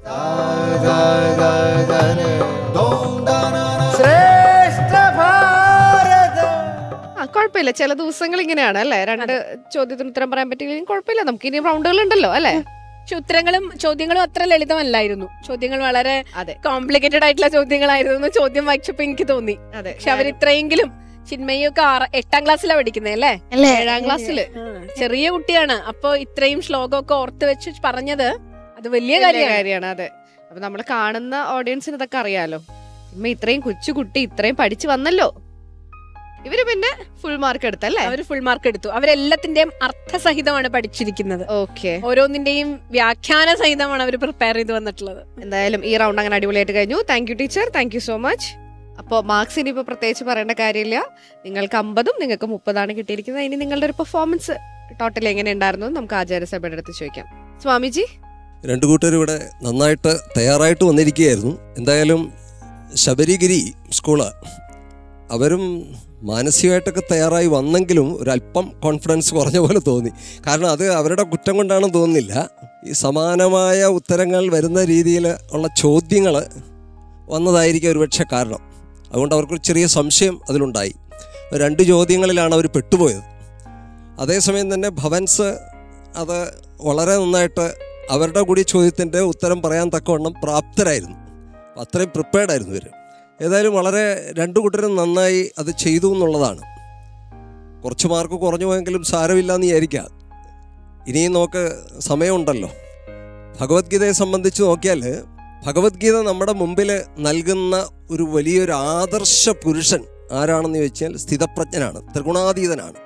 ശ്രേഷ്ഠ ഭാരത ആ കുഴപ്പമില്ല ചില ദിവസങ്ങൾ ഇങ്ങനെയാണ് അല്ലേ രണ്ട് ചോദ്യത്തിന് ഉത്തരം പറയാൻ പറ്റില്ലെങ്കിൽ കുഴപ്പമില്ല നമുക്ക് ഇനി റൗണ്ടുകൾ ഉണ്ടല്ലോ അല്ലേ പക്ഷെ ഉത്തരങ്ങളും ചോദ്യങ്ങളും അത്ര ലളിതമല്ലായിരുന്നു ചോദ്യങ്ങൾ വളരെ അതെ കോംപ്ലിക്കേറ്റഡ് ആയിട്ടുള്ള ചോദ്യങ്ങളായിരുന്നു എന്ന് ചോദ്യം വായിച്ചപ്പോ എനിക്ക് തോന്നി അതെ പക്ഷെ അവർ ഇത്രയെങ്കിലും ചിന്മയൊക്കെ ആറ് എട്ടാം ക്ലാസ്സിലാണ് പഠിക്കുന്നത് അല്ലേ അല്ലേ ഏഴാം ക്ലാസ്സില് ആ, ചെറിയ കുട്ടിയാണ് അപ്പൊ ഇത്രയും ശ്ലോകമൊക്കെ ഓർത്ത് വെച്ച് പറഞ്ഞത് അത് വലിയ വലിയ കാര്യമാണ് കാര്യമാണ് അതെ അപ്പൊ നമ്മൾ കാണുന്ന ഓഡിയൻസിന് ഇതൊക്കെ അറിയാലോ സിനിമ ഇത്രയും കൊച്ചു കുട്ടി ഇത്രയും പഠിച്ചു വന്നല്ലോ ഇവര് പിന്നെ ഫുൾ മാർക്ക് എടുത്തല്ലേ അവർ ഫുൾ മാർക്ക് എടുത്തു അവരെല്ലാത്തിന്റെയും അർത്ഥസഹിതമാണ് പഠിച്ചിരിക്കുന്നത് ഓക്കെ ഓരോന്നിന്റെയും വ്യാഖ്യാന സഹിതമാണ് അവർ പ്രിപ്പയർ ചെയ്ത് വന്നിട്ടുള്ളത് എന്തായാലും ഈ റൗണ്ട് അങ്ങനെ അടിപൊളിയായിട്ട് കഴിഞ്ഞു thank you teacher thank you so much അപ്പോൾ മാർക്സ് ഇനിയിപ്പോൾ പ്രത്യേകിച്ച് പറയേണ്ട കാര്യമില്ല നിങ്ങൾക്ക് അമ്പതും നിങ്ങൾക്ക് മുപ്പതാണ് കിട്ടിയിരിക്കുന്നത് ഇനി നിങ്ങളുടെ ഒരു പെർഫോമൻസ് ടോട്ടൽ എങ്ങനെ ഉണ്ടായിരുന്നു എന്ന് നമുക്ക് ആചാര്യസഭയുടെ അടുത്ത് ചോദിക്കാം സ്വാമിജി രണ്ടു കൂട്ടരും ഇവിടെ നന്നായിട്ട് തയ്യാറായിട്ട് വന്നിരിക്കുകയായിരുന്നു എന്തായാലും ശബരിഗിരി സ്കൂള് അവരും മാനസികമായിട്ടൊക്കെ തയ്യാറായി വന്നെങ്കിലും ഒരല്പം കോൺഫിഡൻസ് കുറഞ്ഞ പോലെ തോന്നി കാരണം അത് അവരുടെ കുറ്റം കൊണ്ടാണെന്ന് തോന്നുന്നില്ല ഈ സമാനമായ ഉത്തരങ്ങൾ വരുന്ന രീതിയിൽ ഉള്ള ചോദ്യങ്ങൾ വന്നതായിരിക്കും ഒരുപക്ഷെ കാരണം അതുകൊണ്ട് അവർക്കൊരു ചെറിയ സംശയം അതിലുണ്ടായി രണ്ട് ചോദ്യങ്ങളിലാണ് അവർ പെട്ടുപോയത് അതേസമയം തന്നെ ഭവൻസ് അത് വളരെ നന്നായിട്ട് അവരുടെ കൂടി ചോദ്യത്തിൻ്റെ ഉത്തരം പറയാൻ തക്കവണ്ണം പ്രാപ്തരായിരുന്നു അപ്പം അത്രയും പ്രിപ്പയർഡ് ആയിരുന്നു ഇവർ ഏതായാലും വളരെ രണ്ടു കൂട്ടരും നന്നായി അത് ചെയ്തു എന്നുള്ളതാണ് കുറച്ച് മാർക്ക് കുറഞ്ഞു പോയെങ്കിലും സാരമില്ല എന്ന് വിചാരിക്കാം ഇനിയും നമുക്ക് സമയമുണ്ടല്ലോ ഭഗവത്ഗീതയെ സംബന്ധിച്ച് നോക്കിയാൽ ഭഗവത്ഗീത നമ്മുടെ മുമ്പിൽ നൽകുന്ന ഒരു വലിയൊരു ആദർശ പുരുഷൻ ആരാണെന്ന് ചോദിച്ചാൽ സ്ഥിതപ്രജ്ഞനാണ് ത്രിഗുണാതീതനാണ്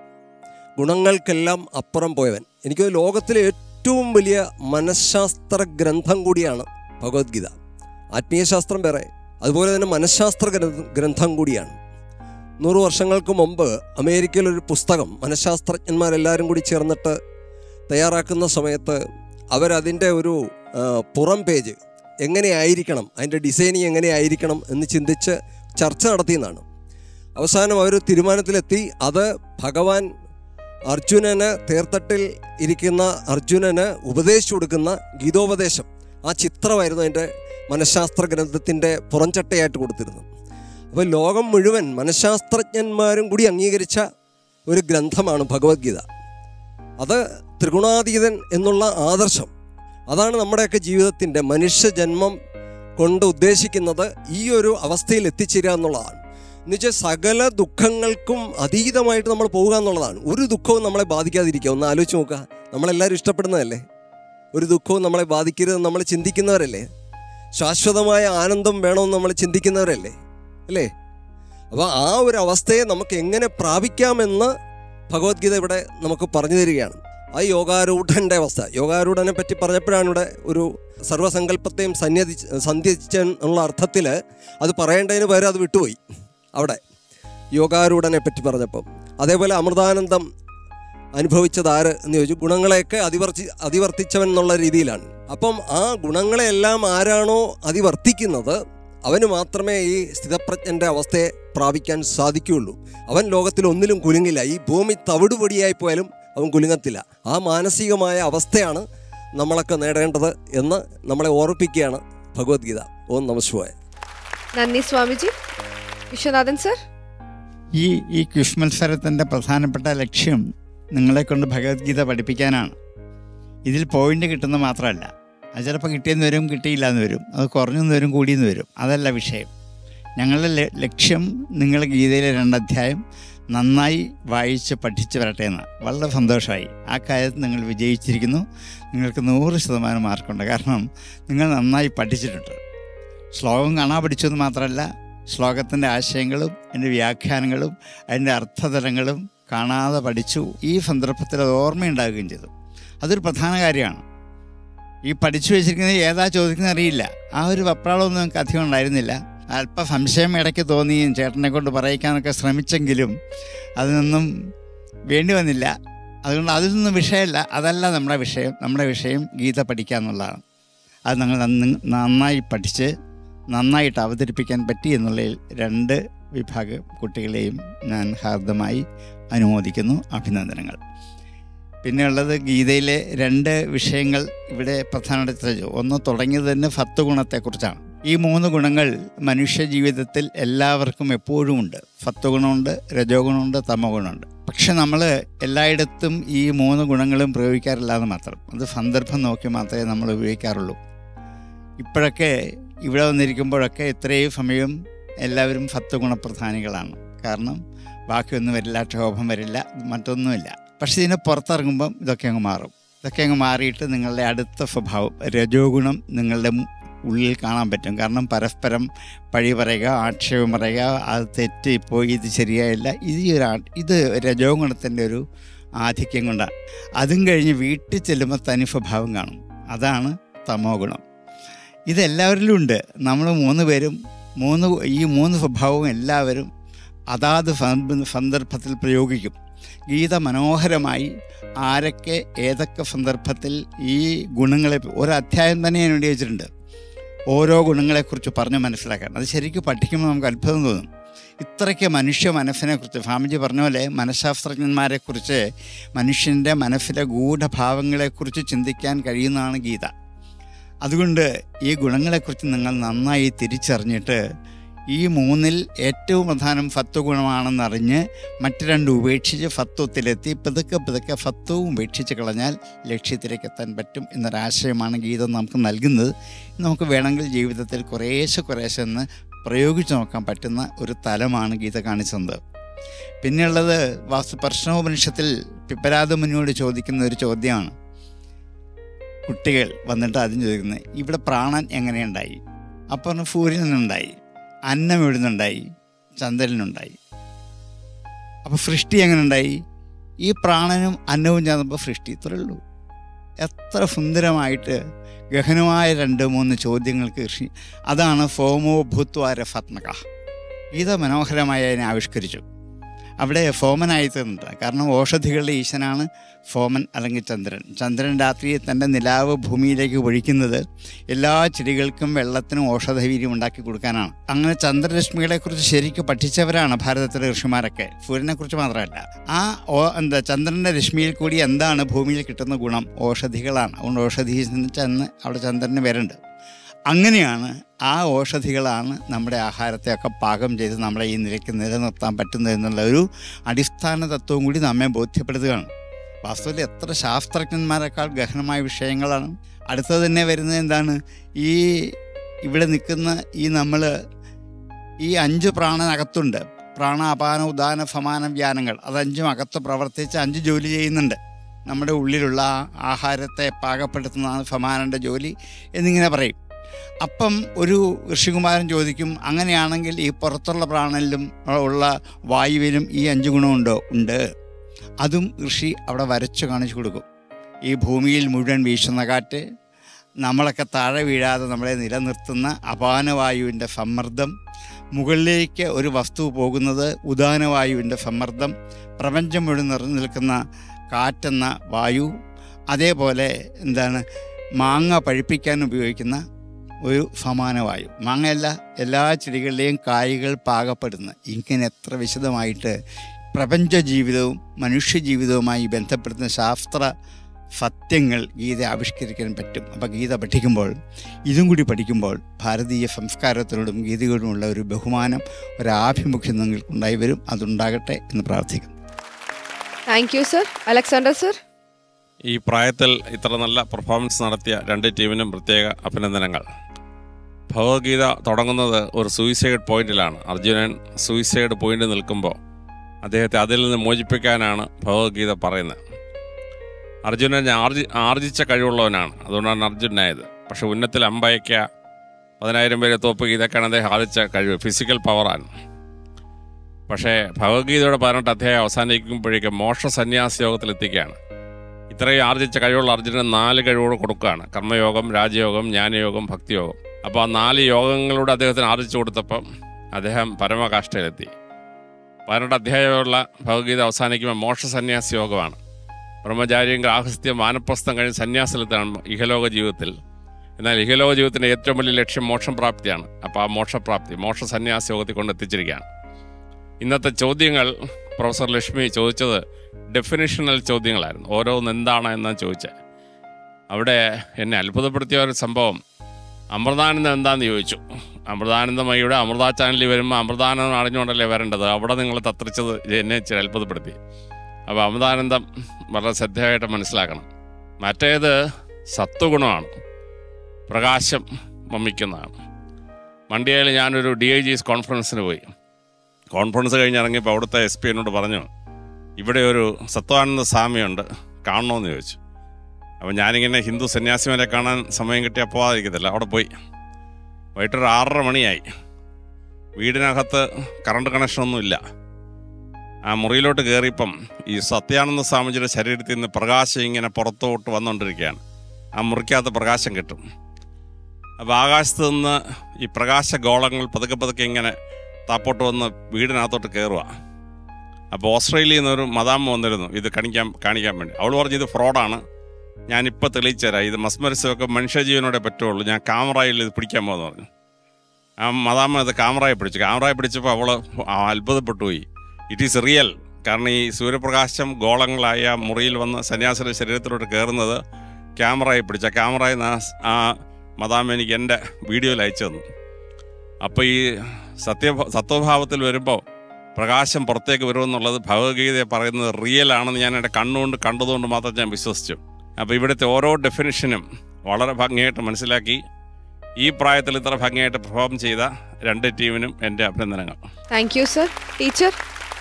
ഗുണങ്ങൾക്കെല്ലാം അപ്പുറം പോയവൻ എനിക്ക് ലോകത്തിലെ ഏറ്റവും വലിയ മനഃശാസ്ത്ര ഗ്രന്ഥം കൂടിയാണ് ഭഗവത്ഗീത ആത്മീയശാസ്ത്രം വേറെ അതുപോലെ തന്നെ മനഃശാസ്ത്ര ഗ്രന്ഥ- ഗ്രന്ഥം കൂടിയാണ് നൂറ് വർഷങ്ങൾക്ക് മുമ്പ് അമേരിക്കയിൽ ഒരു പുസ്തകം മനഃശാസ്ത്രജ്ഞന്മാരെല്ലാവരും കൂടി ചേർന്നിട്ട് തയ്യാറാക്കുന്ന സമയത്ത് അവരതിൻ്റെ ഒരു ആ, പുറം പേജ് എങ്ങനെയായിരിക്കണം അതിൻ്റെ ഡിസൈനിങ് എങ്ങനെയായിരിക്കണം എന്ന് ചിന്തിച്ച് ചർച്ച നടത്തിയെന്നാണ് അവസാനം അവർ തീരുമാനത്തിലെത്തി അത് ഭഗവാൻ അർജുനന് തേർത്തട്ടിൽ ഇരിക്കുന്ന അർജുനന് ഉപദേശിച്ചു കൊടുക്കുന്ന ഗീതോപദേശം ആ ചിത്രമായിരുന്നു അതിൻ്റെ മനഃശാസ്ത്ര ഗ്രന്ഥത്തിൻ്റെ പുറംചട്ടയായിട്ട് കൊടുത്തിരുന്നത് അപ്പോൾ ലോകം മുഴുവൻ മനഃശാസ്ത്രജ്ഞന്മാരും കൂടി അംഗീകരിച്ച ഒരു ഗ്രന്ഥമാണ് ഭഗവത്ഗീത അത് ത്രിഗുണാതീതൻ എന്നുള്ള ആദർശം അതാണ് നമ്മുടെയൊക്കെ ജീവിതത്തിൻ്റെ മനുഷ്യജന്മം കൊണ്ട് ഉദ്ദേശിക്കുന്നത് ഈ ഒരു അവസ്ഥയിൽ എത്തിച്ചേരുക എന്നുള്ളതാണ് എന്നുവെച്ചാൽ സകല ദുഃഖങ്ങൾക്കും അതീതമായിട്ട് നമ്മൾ പോവുക എന്നുള്ളതാണ് ഒരു ദുഃഖവും നമ്മളെ ബാധിക്കാതിരിക്കുക ഒന്ന് ആലോചിച്ച് നോക്കുക നമ്മളെല്ലാവരും ഇഷ്ടപ്പെടുന്നതല്ലേ ഒരു ദുഃഖവും നമ്മളെ ബാധിക്കരുതെന്ന് നമ്മൾ ചിന്തിക്കുന്നവരല്ലേ ശാശ്വതമായ ആനന്ദം വേണമെന്ന് നമ്മൾ ചിന്തിക്കുന്നവരല്ലേ അല്ലേ അപ്പോൾ ആ ഒരു അവസ്ഥയെ നമുക്ക് എങ്ങനെ പ്രാപിക്കാമെന്ന് ഭഗവത്ഗീത ഇവിടെ നമുക്ക് പറഞ്ഞു തരികയാണ് ആ യോഗാരൂഢൻ്റെ അവസ്ഥ യോഗാരൂഢനെ പറ്റി പറഞ്ഞപ്പോഴാണ് ഇവിടെ ഒരു സർവ്വസങ്കല്പത്തെയും സന്യസിച്ച് സന്ധ്യച്ച എന്നുള്ള അർത്ഥത്തിൽ അത് പറയേണ്ടതിന് പകരം അത് വിട്ടുപോയി അവിടെ യോഗാരൂഢനെ പറ്റി പറഞ്ഞപ്പം അതേപോലെ അമൃതാനന്ദം അനുഭവിച്ചത് ആര് എന്ന് ചോദിച്ചു ഗുണങ്ങളെയൊക്കെ അതിവർത്തി അതിവർത്തിച്ചവൻ എന്നുള്ള രീതിയിലാണ് അപ്പം ആ ഗുണങ്ങളെല്ലാം ആരാണോ അതിവർത്തിക്കുന്നത് അവന് മാത്രമേ ഈ സ്ഥിതപ്രജ്ഞൻ്റെ അവസ്ഥയെ പ്രാപിക്കാൻ സാധിക്കുകയുള്ളൂ അവൻ ലോകത്തിൽ ഒന്നിലും കുലുങ്ങില്ല ഈ ഭൂമി തവിടുപൊടിയായി പോയാലും അവൻ കുലുങ്ങത്തില്ല ആ മാനസികമായ അവസ്ഥയാണ് നമ്മളൊക്കെ നേടേണ്ടത് എന്ന് നമ്മളെ ഓർപ്പിക്കുകയാണ് ഭഗവത്ഗീത ഓം നമശിവായ നന്ദി സ്വാമിജി വിശ്വനാഥൻ സർ ഈ ഈ ക്വിസ് മത്സരത്തിൻ്റെ പ്രധാനപ്പെട്ട ലക്ഷ്യം നിങ്ങളെ കൊണ്ട് ഭഗവത്ഗീത പഠിപ്പിക്കാനാണ് ഇതിൽ പോയിന്റ് കിട്ടുന്ന മാത്രമല്ല അത് ചിലപ്പോൾ കിട്ടിയെന്ന് വരും കിട്ടിയില്ല എന്ന് വരും അത് കുറഞ്ഞെന്ന് വരും കൂടിയെന്ന് വരും അതല്ല വിഷയം ഞങ്ങളുടെ ല- ലക്ഷ്യം നിങ്ങൾ ഗീതയിലെ രണ്ടധ്യായം നന്നായി വായിച്ച് പഠിച്ച് വരട്ടെ എന്ന് വളരെ സന്തോഷമായി ആ കാര്യത്തിൽ നിങ്ങൾ വിജയിച്ചിരിക്കുന്നു നിങ്ങൾക്ക് നൂറ് ശതമാനം മാർക്കുണ്ട് കാരണം നിങ്ങൾ നന്നായി പഠിച്ചിട്ടുണ്ട് ശ്ലോകം കാണാൻ പഠിച്ചെന്ന് മാത്രമല്ല ശ്ലോകത്തിൻ്റെ ആശയങ്ങളും അതിൻ്റെ വ്യാഖ്യാനങ്ങളും അതിൻ്റെ അർത്ഥതലങ്ങളും കാണാതെ പഠിച്ചു ഈ സന്ദർഭത്തിൽ അത് ഓർമ്മയുണ്ടാകുകയും ചെയ്തു അതൊരു പ്രധാന കാര്യമാണ് ഈ പഠിച്ചു വെച്ചിരിക്കുന്നത് ഏതാ ചോദിക്കുന്നത് അറിയില്ല ആ ഒരു വെപ്രാളമൊന്നും നമുക്ക് അധികം ഉണ്ടായിരുന്നില്ല അല്പ സംശയം ഇടയ്ക്ക് തോന്നിയും ചേട്ടനെ കൊണ്ട് പറയിക്കാനൊക്കെ ശ്രമിച്ചെങ്കിലും അതിനൊന്നും വേണ്ടി വന്നില്ല അതുകൊണ്ട് അതിൽ നിന്നും വിഷയമല്ല അതല്ല നമ്മുടെ വിഷയം നമ്മുടെ വിഷയം ഗീത പഠിക്കുക എന്നുള്ളതാണ് അത് ഞങ്ങൾ നന്ന- നന്നായി പഠിച്ച് നന്നായിട്ട് അവതരിപ്പിക്കാൻ പറ്റി എന്നുള്ളതിൽ രണ്ട് വിഭാഗം കുട്ടികളെയും ഞാൻ ഹാർദമായി അനുമോദിക്കുന്നു അഭിനന്ദനങ്ങൾ പിന്നെയുള്ളത് ഗീതയിലെ രണ്ട് വിഷയങ്ങൾ ഇവിടെ പ്രധാനമായിട്ട് ഒന്ന് തുടങ്ങിയത് തന്നെ ഫത്ത് ഗുണത്തെക്കുറിച്ചാണ് ഈ മൂന്ന് ഗുണങ്ങൾ മനുഷ്യ ജീവിതത്തിൽ എല്ലാവർക്കും എപ്പോഴും ഉണ്ട് ഫത്ത് ഗുണമുണ്ട് രജോ ഗുണമുണ്ട് തമോ ഗുണമുണ്ട് പക്ഷെ നമ്മൾ എല്ലായിടത്തും ഈ മൂന്ന് ഗുണങ്ങളും പ്രയോഗിക്കാറില്ല എന്ന് മാത്രം അത് സന്ദർഭം നോക്കി മാത്രമേ നമ്മൾ ഉപയോഗിക്കാറുള്ളൂ ഇപ്പോഴൊക്കെ ഇവിടെ വന്നിരിക്കുമ്പോഴൊക്കെ ഇത്രയും സമയം എല്ലാവരും ഫത്ത് ഗുണപ്രധാനികളാണ് കാരണം ബാക്കിയൊന്നും വരില്ല ക്ഷോഭം വരില്ല മറ്റൊന്നുമില്ല പക്ഷെ ഇതിനെ പുറത്തിറങ്ങുമ്പം ഇതൊക്കെ അങ്ങ് മാറും ഇതൊക്കെ അങ്ങ് മാറിയിട്ട് നിങ്ങളുടെ അടുത്ത സ്വഭാവം രജോ ഗുണം നിങ്ങളുടെ ഉള്ളിൽ കാണാൻ പറ്റും കാരണം പരസ്പരം പഴി പറയുക ആക്ഷേപം പറയുക അത് തെറ്റ് ഇപ്പോൾ ഇത് ശരിയായില്ല ഇത് ഈ ഒരു ആ- ഇത് രജോ ഗുണത്തിൻ്റെ ഒരു ആധിക്യം കൊണ്ടാണ് അതും കഴിഞ്ഞ് വീട്ടിൽ ചെല്ലുമ്പോൾ തനി സ്വഭാവം കാണും അതാണ് തമോ ഗുണം ഇതെല്ലാവരിലും ഉണ്ട് നമ്മൾ മൂന്ന് പേരും മൂന്ന് ഈ മൂന്ന് സ്വഭാവവും എല്ലാവരും അതാത് സന്ദ- സന്ദർഭത്തിൽ പ്രയോഗിക്കും ഗീത മനോഹരമായി ആരൊക്കെ ഏതൊക്കെ സന്ദർഭത്തിൽ ഈ ഗുണങ്ങളെ ഒരു അധ്യായം തന്നെ ഞാൻ വേണ്ടി വെച്ചിട്ടുണ്ട് ഓരോ ഗുണങ്ങളെക്കുറിച്ച് പറഞ്ഞ് മനസ്സിലാക്കാൻ അത് ശരിക്കും പഠിക്കുമ്പോൾ നമുക്ക് അത്ഭുതം തോന്നും ഇത്രയ്ക്ക് മനുഷ്യ മനസ്സിനെക്കുറിച്ച് സ്വാമിജി പറഞ്ഞ പോലെ മനഃശാസ്ത്രജ്ഞന്മാരെക്കുറിച്ച് മനുഷ്യൻ്റെ മനസ്സിലെ ഗൂഢഭാവങ്ങളെക്കുറിച്ച് ചിന്തിക്കാൻ കഴിയുന്നതാണ് ഗീത അതുകൊണ്ട് ഈ ഗുണങ്ങളെക്കുറിച്ച് നിങ്ങൾ നന്നായി തിരിച്ചറിഞ്ഞിട്ട് ഈ മൂന്നിൽ ഏറ്റവും പ്രധാനം ഫത്വഗുണമാണെന്നറിഞ്ഞ് മറ്റു രണ്ട് ഉപേക്ഷിച്ച് ഫത്വത്തിലെത്തി പതുക്കെ പതുക്കെ ഫത്വവും ഉപേക്ഷിച്ച് കളഞ്ഞാൽ ലക്ഷ്യത്തിലേക്ക് എത്താൻ പറ്റും എന്നൊരാശയമാണ് ഗീത നമുക്ക് നൽകുന്നത് നമുക്ക് വേണമെങ്കിൽ ജീവിതത്തിൽ കുറേശ്ശെ കുറേശ്ശെ ഒന്ന് പ്രയോഗിച്ച് നോക്കാൻ പറ്റുന്ന ഒരു തലമാണ് ഗീത കാണിച്ചത് പിന്നെയുള്ളത് വാസ്തു പ്രശ്നോപനിഷത്തിൽ പിപ്പരാത മുനിയോട് ചോദിക്കുന്ന ഒരു ചോദ്യമാണ് കുട്ടികൾ വന്നിട്ട് ആദ്യം ചോദിക്കുന്നത് ഇവിടെ പ്രാണൻ എങ്ങനെയുണ്ടായി അപ്പം സൂര്യനുണ്ടായി അന്നം എവിടുന്നുണ്ടായി ചന്ദ്രനുണ്ടായി അപ്പോൾ സൃഷ്ടി എങ്ങനെ ഉണ്ടായി ഈ പ്രാണനും അന്നവും ചേർന്നപ്പോൾ സൃഷ്ടി ഇത്രേ ഉള്ളൂ എത്ര സുന്ദരമായിട്ട് ഗഹനമായ രണ്ട് മൂന്ന് ചോദ്യങ്ങൾക്ക് കൃഷി അതാണ് ഫോമോ ഭൂത്വാര ഫത്മക ഗീത മനോഹരമായി അതിനെ ആവിഷ്കരിച്ചു അവിടെ ഫോമനായി തീർന്നിട്ട് കാരണം ഓഷധികളുടെ ഈശനാണ് ഫോമൻ അല്ലെങ്കിൽ ചന്ദ്രൻ ചന്ദ്രൻ രാത്രി തൻ്റെ നിലാവ് ഭൂമിയിലേക്ക് ഒഴിക്കുന്നത് എല്ലാ ചെടികൾക്കും വെള്ളത്തിനും ഔഷധവീര്യം ഉണ്ടാക്കി കൊടുക്കാനാണ് അങ്ങനെ ചന്ദ്രരശ്മികളെക്കുറിച്ച് ശരിക്കും പഠിച്ചവരാണ് ഭാരതത്തിലെ ഋഷിമാരൊക്കെ സൂര്യനെക്കുറിച്ച് മാത്രമല്ല ആ ഓ എന്താ ചന്ദ്രൻ്റെ രശ്മിയിൽ കൂടി എന്താണ് ഭൂമിയിൽ കിട്ടുന്ന ഗുണം ഔഷധികളാണ് അതുകൊണ്ട് ഔഷധി ചെന്ന് അവിടെ ചന്ദ്രന് വരുന്നുണ്ട് അങ്ങനെയാണ് ആ ഔഷധികളാണ് നമ്മുടെ ആഹാരത്തെയൊക്കെ പാകം ചെയ്ത് നമ്മളെ ഈ നിലയ്ക്ക് നിലനിർത്താൻ പറ്റുന്നത് എന്നുള്ള ഒരു അടിസ്ഥാന തത്വവും കൂടി നമ്മെ ബോധ്യപ്പെടുത്തുകയാണ് വാസ്തവത്തിൽ എത്ര ശാസ്ത്രജ്ഞന്മാരെക്കാൾ ഗഹനമായ വിഷയങ്ങളാണ് അടുത്തത് തന്നെ വരുന്നത് എന്താണ് ഈ ഇവിടെ നിൽക്കുന്ന ഈ നമ്മൾ ഈ അഞ്ച് പ്രാണനകത്തുണ്ട് പ്രാണ അപാന ഉദാന ഫമാന വ്യാനങ്ങൾ അത് അഞ്ചും അകത്ത് പ്രവർത്തിച്ച് അഞ്ച് ജോലി ചെയ്യുന്നുണ്ട് നമ്മുടെ ഉള്ളിലുള്ള ആ ആഹാരത്തെ പാകപ്പെടുത്തുന്നതാണ് ഫമാനൻ്റെ ജോലി എന്നിങ്ങനെ പറയും അപ്പം ഒരു ഋഷികുമാരൻ ചോദിക്കും അങ്ങനെയാണെങ്കിൽ ഈ പുറത്തുള്ള പ്രാണനിലും ഉള്ള വായുവിനും ഈ അഞ്ച് ഗുണമുണ്ടോ ഉണ്ട് അതും ഋഷി അവിടെ വരച്ചു കാണിച്ചു കൊടുക്കും ഈ ഭൂമിയിൽ മുഴുവൻ വീശുന്ന കാറ്റ് നമ്മളൊക്കെ താഴെ വീഴാതെ നമ്മളെ നിലനിർത്തുന്ന അപാനവായുവിൻ്റെ സമ്മർദ്ദം മുകളിലേക്ക് ഒരു വസ്തു പോകുന്നത് ഉദാനവായുവിൻ്റെ സമ്മർദ്ദം പ്രപഞ്ചം മുഴുവൻ നിറഞ്ഞു നിൽക്കുന്ന കാറ്റെന്ന വായു അതേപോലെ എന്താണ് മാങ്ങ പഴിപ്പിക്കാൻ ഉപയോഗിക്കുന്ന ഒരു സമാനവായു മാങ്ങയല്ല എല്ലാ ചെടികളിലെയും കായ്കൾ പാകപ്പെടുന്ന ഇങ്ങനെ എത്ര വിശദമായിട്ട് പ്രപഞ്ച ജീവിതവും മനുഷ്യ ജീവിതവുമായി ബന്ധപ്പെടുന്ന ശാസ്ത്ര സത്യങ്ങൾ ഗീത ആവിഷ്കരിക്കാൻ പറ്റും അപ്പോൾ ഗീത പഠിക്കുമ്പോൾ ഇതും കൂടി പഠിക്കുമ്പോൾ ഭാരതീയ സംസ്കാരത്തിനോടും ഗീതയോടുമുള്ള ഒരു ബഹുമാനം ഒരാഭിമുഖ്യം നിങ്ങൾക്കുണ്ടായി വരും അതുണ്ടാകട്ടെ എന്ന് പ്രാർത്ഥിക്കുന്നു thank you sir Alexander sir ഈ പ്രായത്തിൽ ഇത്ര നല്ല പെർഫോമൻസ് നടത്തിയ രണ്ട് ടീമിനും പ്രത്യേക അഭിനന്ദനങ്ങൾ ഭഗവത്ഗീത തുടങ്ങുന്നത് ഒരു സൂയിസൈഡ് പോയിന്റിലാണ് അർജുനൻ സൂയിസൈഡ് പോയിന്റ് നിൽക്കുമ്പോൾ അദ്ദേഹത്തെ അതിൽ നിന്ന് മോചിപ്പിക്കാനാണ് ഭഗവത്ഗീത പറയുന്നത് അർജുനൻ ആർജി ആർജിച്ച കഴിവുള്ളവനാണ് അതുകൊണ്ടാണ് അർജുനായത് പക്ഷെ ഉന്നത്തിൽ അമ്പയക്ക പതിനായിരം പേരെ തോപ്പുക ഇതൊക്കെയാണ് അദ്ദേഹം ആർജിച്ച കഴിവ് ഫിസിക്കൽ പവറാണ് പക്ഷേ ഭഗവത്ഗീതയുടെ പതിനെട്ട് അധ്യായം അവസാനിക്കുമ്പോഴേക്കും മോക്ഷ സന്യാസ യോഗത്തിലെത്തിക്കുകയാണ് ഇത്രയും ആർജിച്ച കഴിവുള്ള അർജുനൻ നാല് കഴിവുകൾ കൊടുക്കുകയാണ് കർമ്മയോഗം രാജയോഗം ജ്ഞാനയോഗം ഭക്തിയോഗം അപ്പോൾ ആ നാല് യോഗങ്ങളിലൂടെ അദ്ദേഹത്തിന് ആർജിച്ചു കൊടുത്തപ്പം അദ്ദേഹം പരമകാഷ്ഠയിലെത്തി പതിനെട്ട് അധ്യായമുള്ള ഭഗവത്ഗീത അവസാനിക്കുമ്പോൾ മോക്ഷ സന്യാസ യോഗമാണ് ബ്രഹ്മചാര്യം ഗ്രാഹസ്ഥ്യം വാനപ്രസ്ഥം കഴിഞ്ഞ് സന്യാസത്തിലെത്താണ് ഇഹലോക ജീവിതത്തിൽ എന്നാൽ ഇഹലോക ജീവിതത്തിൻ്റെ ഏറ്റവും വലിയ ലക്ഷ്യം മോക്ഷം പ്രാപ്തിയാണ് അപ്പോൾ ആ മോക്ഷപ്രാപ്തി മോക്ഷ സന്യാസ യോഗത്തിൽ കൊണ്ട് എത്തിച്ചിരിക്കുകയാണ് ഇന്നത്തെ ചോദ്യങ്ങൾ പ്രൊഫസർ ലക്ഷ്മി ചോദിച്ചത് ഡെഫിനിഷണൽ ചോദ്യങ്ങളായിരുന്നു ഓരോന്ന് എന്താണ് എന്നാണ് ചോദിച്ചത് അവിടെ എന്നെ അത്ഭുതപ്പെടുത്തിയ ഒരു സംഭവം അമൃതാനന്ദം എന്താണെന്ന് ചോദിച്ചു അമൃതാനന്ദമയുടെ അമൃത ചാനലിൽ വരുമ്പോൾ അമൃതാനന്ദം അറിഞ്ഞുകൊണ്ടല്ലേ വരേണ്ടത് അവിടെ നിങ്ങൾ തത്രിച്ചത് എന്നെ ഇച്ചിരി അത്ഭുതപ്പെടുത്തി അപ്പോൾ അമൃതാനന്ദം വളരെ ശ്രദ്ധയായിട്ട് മനസ്സിലാക്കണം മറ്റേത് സത്വഗുണമാണ് പ്രകാശം വമിക്കുന്നതാണ് മണ്ടിയയിൽ ഞാനൊരു ഡി ഐ ജിസ് കോൺഫറൻസിന് പോയി കോൺഫറൻസ് കഴിഞ്ഞ് ഇറങ്ങിയപ്പോൾ അവിടുത്തെ എസ് പി എന്നോട് പറഞ്ഞു ഇവിടെ ഒരു സത്വാനന്ദ സ്വാമിയുണ്ട് കാണണമെന്ന് ചോദിച്ചു അപ്പോൾ ഞാനിങ്ങനെ ഹിന്ദു സന്യാസിമാരെ കാണാൻ സമയം കിട്ടിയാൽ പോകാതിരിക്കത്തില്ല അവിടെ പോയി വൈകിട്ടൊരു ആറര മണിയായി വീടിനകത്ത് കറണ്ട് കണക്ഷനൊന്നുമില്ല ആ മുറിയിലോട്ട് കയറിയപ്പം ഈ സത്യാനന്ദ സ്വാമിജിയുടെ ശരീരത്തിൽ നിന്ന് പ്രകാശം ഇങ്ങനെ പുറത്തോട്ട് വന്നുകൊണ്ടിരിക്കുകയാണ് ആ മുറിക്കകത്ത് പ്രകാശം കിട്ടും അപ്പോൾ ആകാശത്ത് നിന്ന് ഈ പ്രകാശ ഗോളങ്ങൾ പതുക്കെ പതുക്കെ ഇങ്ങനെ താപ്പോട്ട് വന്ന് വീടിനകത്തോട്ട് കയറുക അപ്പോൾ ഓസ്ട്രേലിയയിൽ നിന്നൊരു മദാമ്മ വന്നിരുന്നു ഇത് കാണിക്കാൻ കാണിക്കാൻ വേണ്ടി അവൾ പറഞ്ഞു ഇത് ഫ്രോഡാണ് ഞാനിപ്പോൾ തെളിയിച്ചു തരാം ഇത് മസ്മരിസമൊക്കെ മനുഷ്യജീവനോടെ പറ്റുള്ളൂ ഞാൻ ക്യാമറയിൽ ഇത് പിടിക്കാൻ പോകുന്നു പറഞ്ഞു ആ മദാമ്മ ഇത് ക്യാമറയെ പിടിച്ചു ക്യാമറയെ പിടിച്ചപ്പോൾ അവൾ അത്ഭുതപ്പെട്ടു പോയി ഇറ്റ് ഈസ് റിയൽ കാരണം ഈ സൂര്യപ്രകാശം ഗോളങ്ങളായ മുറിയിൽ വന്ന് സന്യാസിയുടെ ശരീരത്തിലോട്ട് കയറുന്നത് ക്യാമറയെ പിടിച്ച ക്യാമറയിൽ നിന്ന് ആ മദാമ്മ എനിക്ക് എൻ്റെ വീഡിയോയിൽ അയച്ചു തന്നു അപ്പോൾ ഈ സത്യ സത്വഭാവത്തിൽ വരുമ്പോൾ പ്രകാശം പുറത്തേക്ക് വരുമെന്നുള്ളത് ഭഗവത്ഗീതയെ പറയുന്നത് റിയൽ ആണെന്ന് ഞാൻ എൻ്റെ കണ്ണുകൊണ്ട് കണ്ടതുകൊണ്ട് മാത്രം ഞാൻ വിശ്വസിച്ചു അപ്പോൾ ഇവിടുത്തെ ഓരോ ഡെഫിനിഷനും വളരെ ഭംഗിയായിട്ട് മനസ്സിലാക്കി ഈ പ്രായത്തിൽ ഇത്ര ഭംഗിയായിട്ട് പെർഫോം ചെയ്ത രണ്ട് ടീമിനും എൻ്റെ അഭിനന്ദനങ്ങൾ താങ്ക് യു സർ ടീച്ചർ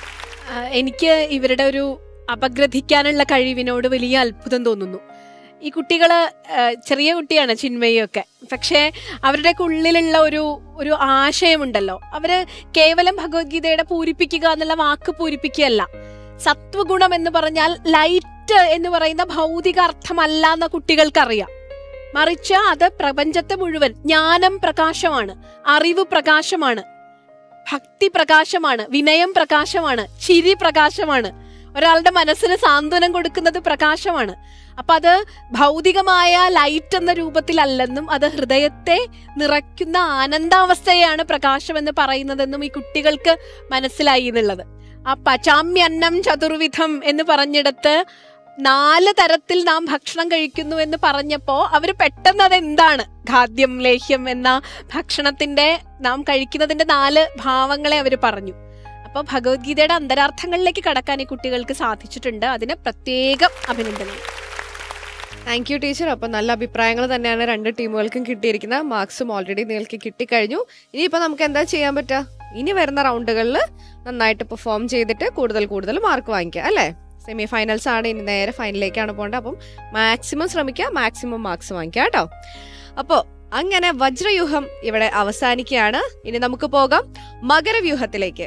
ആ, എനിക്ക് ഇവരുടെ ഒരു അപഗ്രഥിക്കാനുള്ള കഴിവിനോട് വലിയ അത്ഭുതം തോന്നുന്നു ഈ കുട്ടികള് ആ, ചെറിയ കുട്ടിയാണ് ചിന്മയൊക്കെ പക്ഷേ അവരുടെയൊക്കെ ഉള്ളിലുള്ള ഒരു ഒരു ആശയമുണ്ടല്ലോ അവര് കേവലം ഭഗവത്ഗീതയുടെ പൂരിപ്പിക്കുക എന്നുള്ള വാക്ക് പൂരിപ്പിക്കുകയല്ല സത്വഗുണം എന്ന് പറഞ്ഞാൽ ലൈറ്റ് എന്ന് പറയുന്ന ഭൗതിക അർത്ഥമല്ല എന്ന കുട്ടികൾക്കറിയാം മറിച്ച് അത് പ്രപഞ്ചത്തെ മുഴുവൻ ജ്ഞാനം പ്രകാശമാണ് അറിവ് പ്രകാശമാണ് ഭക്തി പ്രകാശമാണ് വിനയം പ്രകാശമാണ് ചിരി പ്രകാശമാണ് ഒരാളുടെ മനസ്സിന് സാന്ത്വനം കൊടുക്കുന്നത് പ്രകാശമാണ് അപ്പൊ അത് ഭൗതികമായ ലൈറ്റ് എന്ന രൂപത്തിലല്ലെന്നും അത് ഹൃദയത്തെ നിറയ്ക്കുന്ന ആനന്ദാവസ്ഥയാണ് പ്രകാശം എന്ന് പറയുന്നതെന്നും ഈ കുട്ടികൾക്ക് മനസ്സിലായി എന്നുള്ളത് ആ പചാമ്യന്നം ചതുർവിധം എന്ന് പറഞ്ഞിടത്ത് നാല് തരത്തിൽ നാം ഭക്ഷണം കഴിക്കുന്നു എന്ന് പറഞ്ഞപ്പോ അവര് പെട്ടെന്ന് അത് എന്താണ് ഖാദ്യം ലേഹ്യം എന്ന ഭക്ഷണത്തിന്റെ നാം കഴിക്കുന്നതിന്റെ നാല് ഭാവങ്ങളെ അവർ പറഞ്ഞു അപ്പൊ ഭഗവത്ഗീതയുടെ അന്തരാർത്ഥങ്ങളിലേക്ക് കടക്കാൻ ഈ കുട്ടികൾക്ക് സാധിച്ചിട്ടുണ്ട് അതിന് പ്രത്യേകം അഭിനന്ദനം താങ്ക് യു ടീച്ചർ അപ്പൊ നല്ല അഭിപ്രായങ്ങൾ തന്നെയാണ് രണ്ട് ടീമുകൾക്കും കിട്ടിയിരിക്കുന്നത് മാർക്സും ഓൾറെഡി നിങ്ങൾക്ക് കിട്ടിക്കഴിഞ്ഞു ഇനിയിപ്പോ നമുക്ക് എന്താ ചെയ്യാൻ പറ്റുക ഇനി വരുന്ന റൗണ്ടുകളിൽ നന്നായിട്ട് പെർഫോം ചെയ്തിട്ട് കൂടുതൽ കൂടുതൽ മാർക്ക് വാങ്ങിക്കുക അല്ലേ സെമി ഫൈനൽസ് ആണ് ഇനി നേരെ ഫൈനലിലേക്കാണ് പോകേണ്ടത് അപ്പം മാക്സിമം ശ്രമിക്കുക മാക്സിമം മാർക്സ് വാങ്ങിക്കുക കേട്ടോ അപ്പോൾ അങ്ങനെ വജ്രവ്യൂഹം ഇവിടെ അവസാനിക്കുകയാണ് ഇനി നമുക്ക് പോകാം മകരവ്യൂഹത്തിലേക്ക്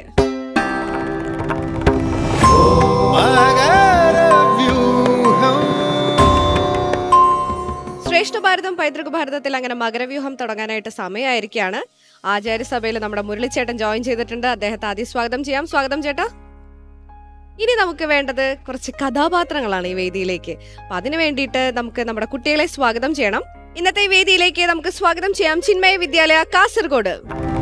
ശ്രേഷ്ഠ ഭാരതം പൈതൃക ഭാരതത്തിൽ അങ്ങനെ മകരവ്യൂഹം തുടങ്ങാനായിട്ട് സമയമായിരിക്കുകയാണ് ആചാര്യസഭയിൽ നമ്മുടെ മുരളിച്ചേട്ടൻ ജോയിൻ ചെയ്തിട്ടുണ്ട് അദ്ദേഹത്തെ ആദ്യം സ്വാഗതം ചെയ്യാം സ്വാഗതം ചേട്ടാ ഇനി നമുക്ക് വേണ്ടത് കുറച്ച് കഥാപാത്രങ്ങളാണ് ഈ വേദിയിലേക്ക് അപ്പൊ അതിനു വേണ്ടിയിട്ട് നമുക്ക് നമ്മുടെ കുട്ടികളെ സ്വാഗതം ചെയ്യണം ഇന്നത്തെ ഈ വേദിയിലേക്ക് നമുക്ക് സ്വാഗതം ചെയ്യാം ചിന്മയ വിദ്യാലയ കാസർഗോഡ്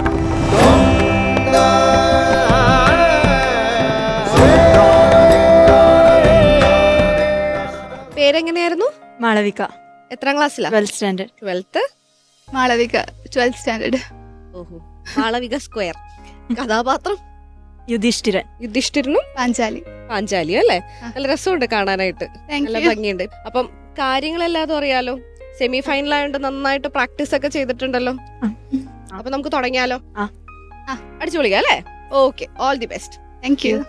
പേരെങ്ങനെയായിരുന്നു മാളവിക എത്രാം ക്ലാസ്സിലാ twelfth standard twelfth Malavika twelfth standard ഓഹോ മാളവിക സ്ക്വയർ കഥാപാത്രം യുധിഷ്ഠിരൻ യുധിഷ്ഠിരനും പാഞ്ചാലി പാഞ്ചാലിയും അല്ലേ നല്ല രസമുണ്ട് കാണാനായിട്ട് Thank നല്ല you. ഭംഗിയുണ്ട് അപ്പം കാര്യങ്ങളെല്ലാതും അറിയാലോ സെമി ഫൈനൽ ആയതുകൊണ്ട് നന്നായിട്ട് പ്രാക്ടീസ് ഒക്കെ ചെയ്തിട്ടുണ്ടല്ലോ അപ്പൊ നമുക്ക് തുടങ്ങിയാലോ അടിച്ചു പൊളിക്കാം അല്ലേ okay all the best thank you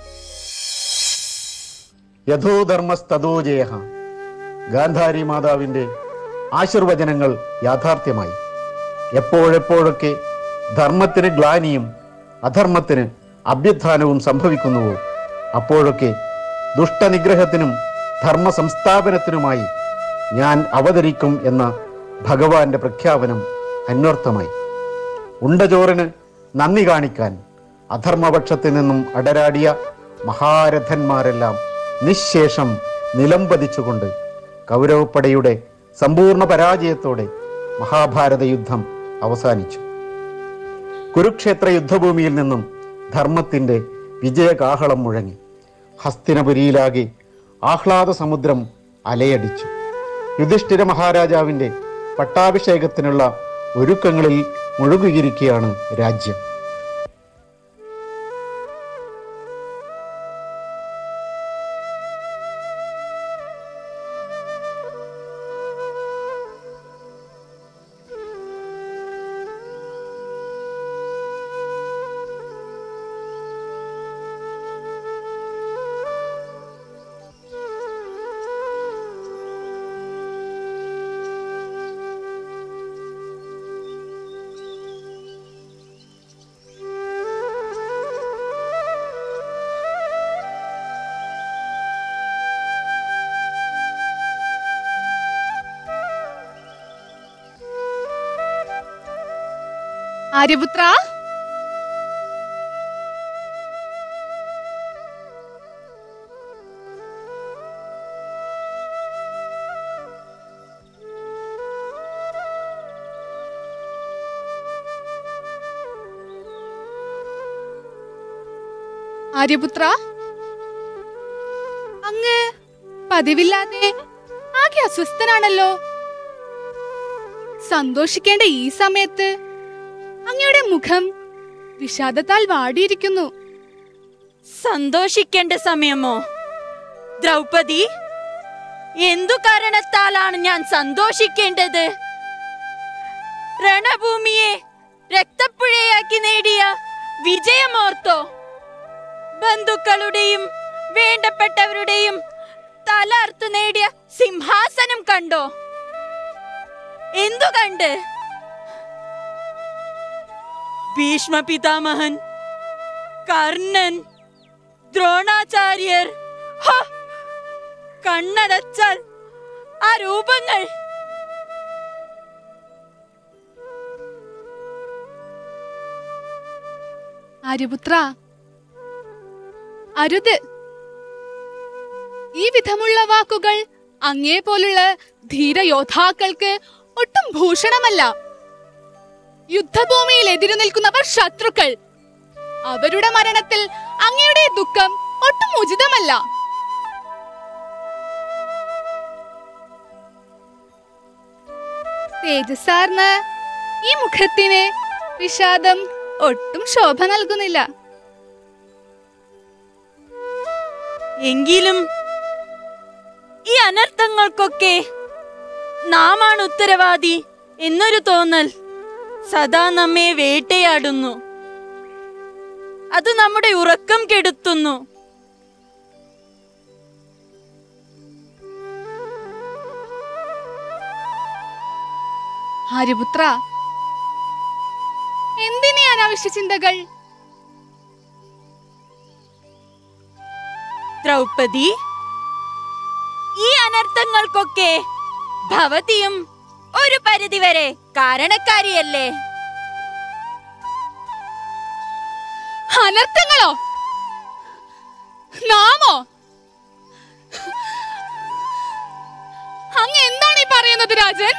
യഥോധർമ്മസ്തോ ജയ ഗാന്ധാരി മാതാവിൻ്റെ ആശീർവചനങ്ങൾ യാഥാർത്ഥ്യമായി എപ്പോഴെപ്പോഴൊക്കെ ധർമ്മത്തിന് ഗ്ലാനിയും അധർമ്മത്തിന് അഭ്യുത്ഥാനവും സംഭവിക്കുന്നുവോ അപ്പോഴൊക്കെ ദുഷ്ടനിഗ്രഹത്തിനും ധർമ്മ സംസ്ഥാപനത്തിനുമായി ഞാൻ അവതരിക്കും എന്ന ഭഗവാന്റെ പ്രഖ്യാപനം അന്വർത്ഥമായി ഉണ്ടചോറിന് നന്ദി കാണിക്കാൻ അധർമ്മപക്ഷത്തിൽ നിന്നും അടരാടിയ മഹാരഥന്മാരെല്ലാം നിശേഷം നിലംപതിച്ചുകൊണ്ട് കൗരവപ്പടയുടെ സമ്പൂർണ്ണ പരാജയത്തോടെ മഹാഭാരത യുദ്ധം അവസാനിച്ചു കുരുക്ഷേത്ര യുദ്ധഭൂമിയിൽ നിന്നും ധർമ്മത്തിന്റെ വിജയകാഹളം മുഴങ്ങി ഹസ്തിനപുരിയിലാകെ ആഹ്ലാദ സമുദ്രം അലയടിച്ചു യുധിഷ്ഠിര മഹാരാജാവിന്റെ പട്ടാഭിഷേകത്തിനുള്ള ഒരുക്കങ്ങളിൽ മുഴുകിയിരിക്കുകയാണ് രാജ്യം ആര്യപുത്ര ആര്യപുത്ര അങ്ങ് പതിവില്ലാതെ ആകെ അസ്വസ്ഥനാണല്ലോ സന്തോഷിക്കേണ്ട ഈ സമയത്ത് അങ്ങയുടെ മുഖം വിഷാദത്താൽ വാടിയിരിക്കുന്നു സന്തോഷിക്കേണ്ട സമയമോ ദ്രൗപദി എന്തു കാരണത്താലാണ് ഞാൻ സന്തോഷിക്കേണ്ടത് രണഭൂമിയെ രക്തപ്പുഴയാക്കി നേടിയ വിജയമോർത്തോ ബന്ധു ബന്ധുക്കളുടെയും വേണ്ടപ്പെട്ടവരുടെയും തല അറുത്തു നേടിയ സിംഹാസനം കണ്ടോ എന്തു കണ്ട് ഭീഷ്മ പിതാമഹൻ കർണൻ ദ്രോണാചാര്യർ ഹ! കണ്ണടച്ചാൽ ആ രൂപങ്ങൾ ആര്യപുത്ര അരുത് ഈ വിധമുള്ള വാക്കുകൾ അങ്ങേ പോലുള്ള ധീരയോദ്ധാക്കൾക്ക് ഒട്ടും ഭൂഷണമല്ല യുദ്ധഭൂമിയിൽ എതിരു നിൽക്കുന്നവർ ശത്രുക്കൾ അവരുടെ മരണത്തിൽ അങ്ങയുടെ ദുഃഖം ഒട്ടും ഉചിതമല്ല തേജസ്സാർന്ന ഈ മുഖത്തിന് വിഷാദം ഒട്ടും ശോഭ നൽകുന്നില്ല എങ്കിലും ഈ അനർത്ഥങ്ങൾക്കൊക്കെ നാമാണ് ഉത്തരവാദി എന്നൊരു തോന്നൽ സദാ നമ്മെ വേട്ടയാടുന്നു അത് നമ്മുടെ ഉറക്കം കെടുത്തുന്നു ആര്യപുത്ര എന്തിനീ അനാവശ്യ ചിന്തകൾ ദ്രൗപദി ഈ അനർത്ഥങ്ങൾക്കൊക്കെ ഭവതിയും ഒരു പരിധിവരെ കാരണക്കാരിയല്ലേ അനർത്ഥങ്ങളോ നാമോ അങ്ങ് എന്താണ് ഈ പറയുന്നത് രാജൻ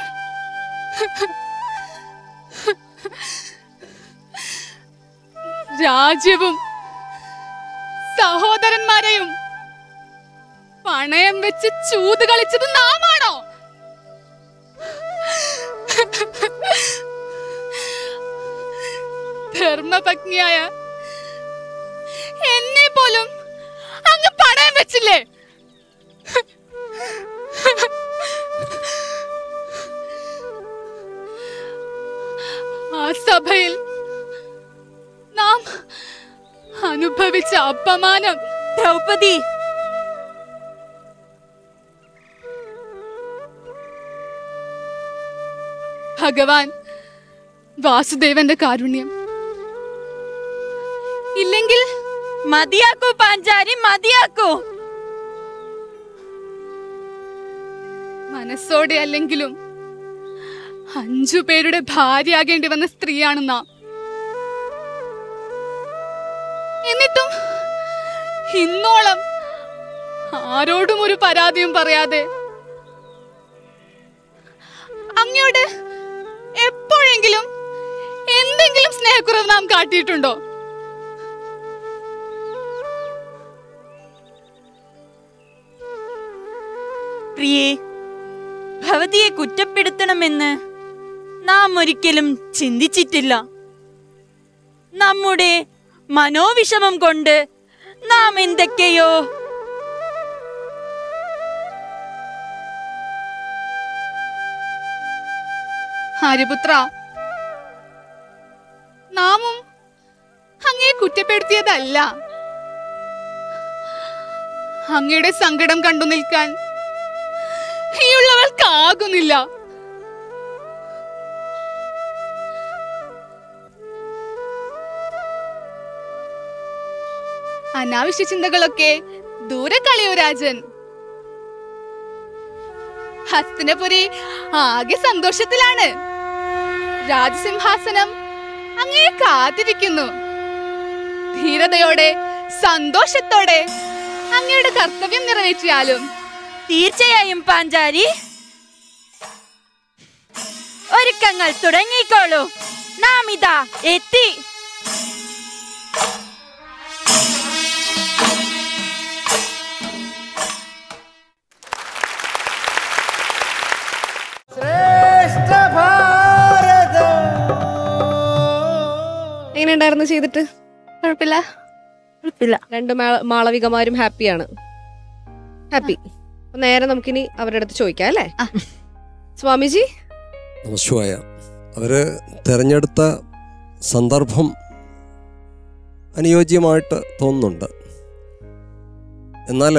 രാജ്യവും സഹോദരന്മാരെയും പണയം വെച്ച് ചൂത് കളിച്ചത് നാമാണോ ധർമ്മപത്നിയായ എന്നെ പോലും അങ്ങ് പണയം വെച്ചില്ലേ ആ സഭയിൽ നാം അനുഭവിച്ച അപമാനം ദ്രൗപദി ഭഗവാൻ വാസുദേവന്റെ കാരുണ്യം ഇല്ലെങ്കിൽ മതിയാക്കൂ പാഞ്ചാരി മതിയാക്കൂ മനസ്സോടെ അല്ലെങ്കിലും അഞ്ചു പേരുടെ ഭാര്യയാകേണ്ടി വന്ന സ്ത്രീയാണ് നാം എന്നിട്ടും ഇന്നോളം ആരോടും ഒരു പരാതിയും പറയാതെ അങ്ങയോട് എപ്പോഴെങ്കിലും എന്തെങ്കിലും സ്നേഹക്കുറവ് നാം കാട്ടിയിട്ടുണ്ടോ പ്രിയേ ഭവതിയെ കുറ്റപ്പെടുത്തണമെന്ന് നാം ഒരിക്കലും ചിന്തിച്ചിട്ടില്ല നമ്മുടെ മനോവിഷമം കൊണ്ട് നാം എന്തൊക്കെയോ ആര്യപുത്ര നാമും അങ്ങയെ കുറ്റപ്പെടുത്തിയതല്ല അങ്ങയുടെ സങ്കടം കണ്ടു നിൽക്കാൻ ഈയുള്ളവൾക്കാകുന്നില്ല അനാവശ്യ ചിന്തകളൊക്കെ ദൂരെ കളയൂ രാജൻ ഹസ്തനപുരി ആകെ സന്തോഷത്തിലാണ് രാജസിംഹാസനം അങ്ങയെ കാത്തിരിക്കുന്നു ധീരതയോടെ സന്തോഷത്തോടെ അങ്ങയുടെ കർത്തവ്യം നിറവേറ്റിയാലും തീർച്ചയായും പാഞ്ചാരി ഒരുക്കങ്ങൾ തുടങ്ങിക്കോളൂ നാം ഇതാ എത്തി ശ്രേഷ്ഠ ഭാരതം എങ്ങനെ ഉണ്ടായിരുന്നു ചെയ്തിട്ട് കുഴപ്പമില്ല കുഴപ്പമില്ല രണ്ട് മാ- മാളവികമാരും ഹാപ്പിയാണ് ഹാപ്പി അപ്പൊ നേരെ നമുക്കിനി അവരുടെ അടുത്ത് ചോദിക്കാം അല്ലേ സ്വാമിജി നമശിവായ അവർ തിരഞ്ഞെടുത്ത സന്ദർഭം അനുയോജ്യമായിട്ട് തോന്നുന്നുണ്ട് എന്നാൽ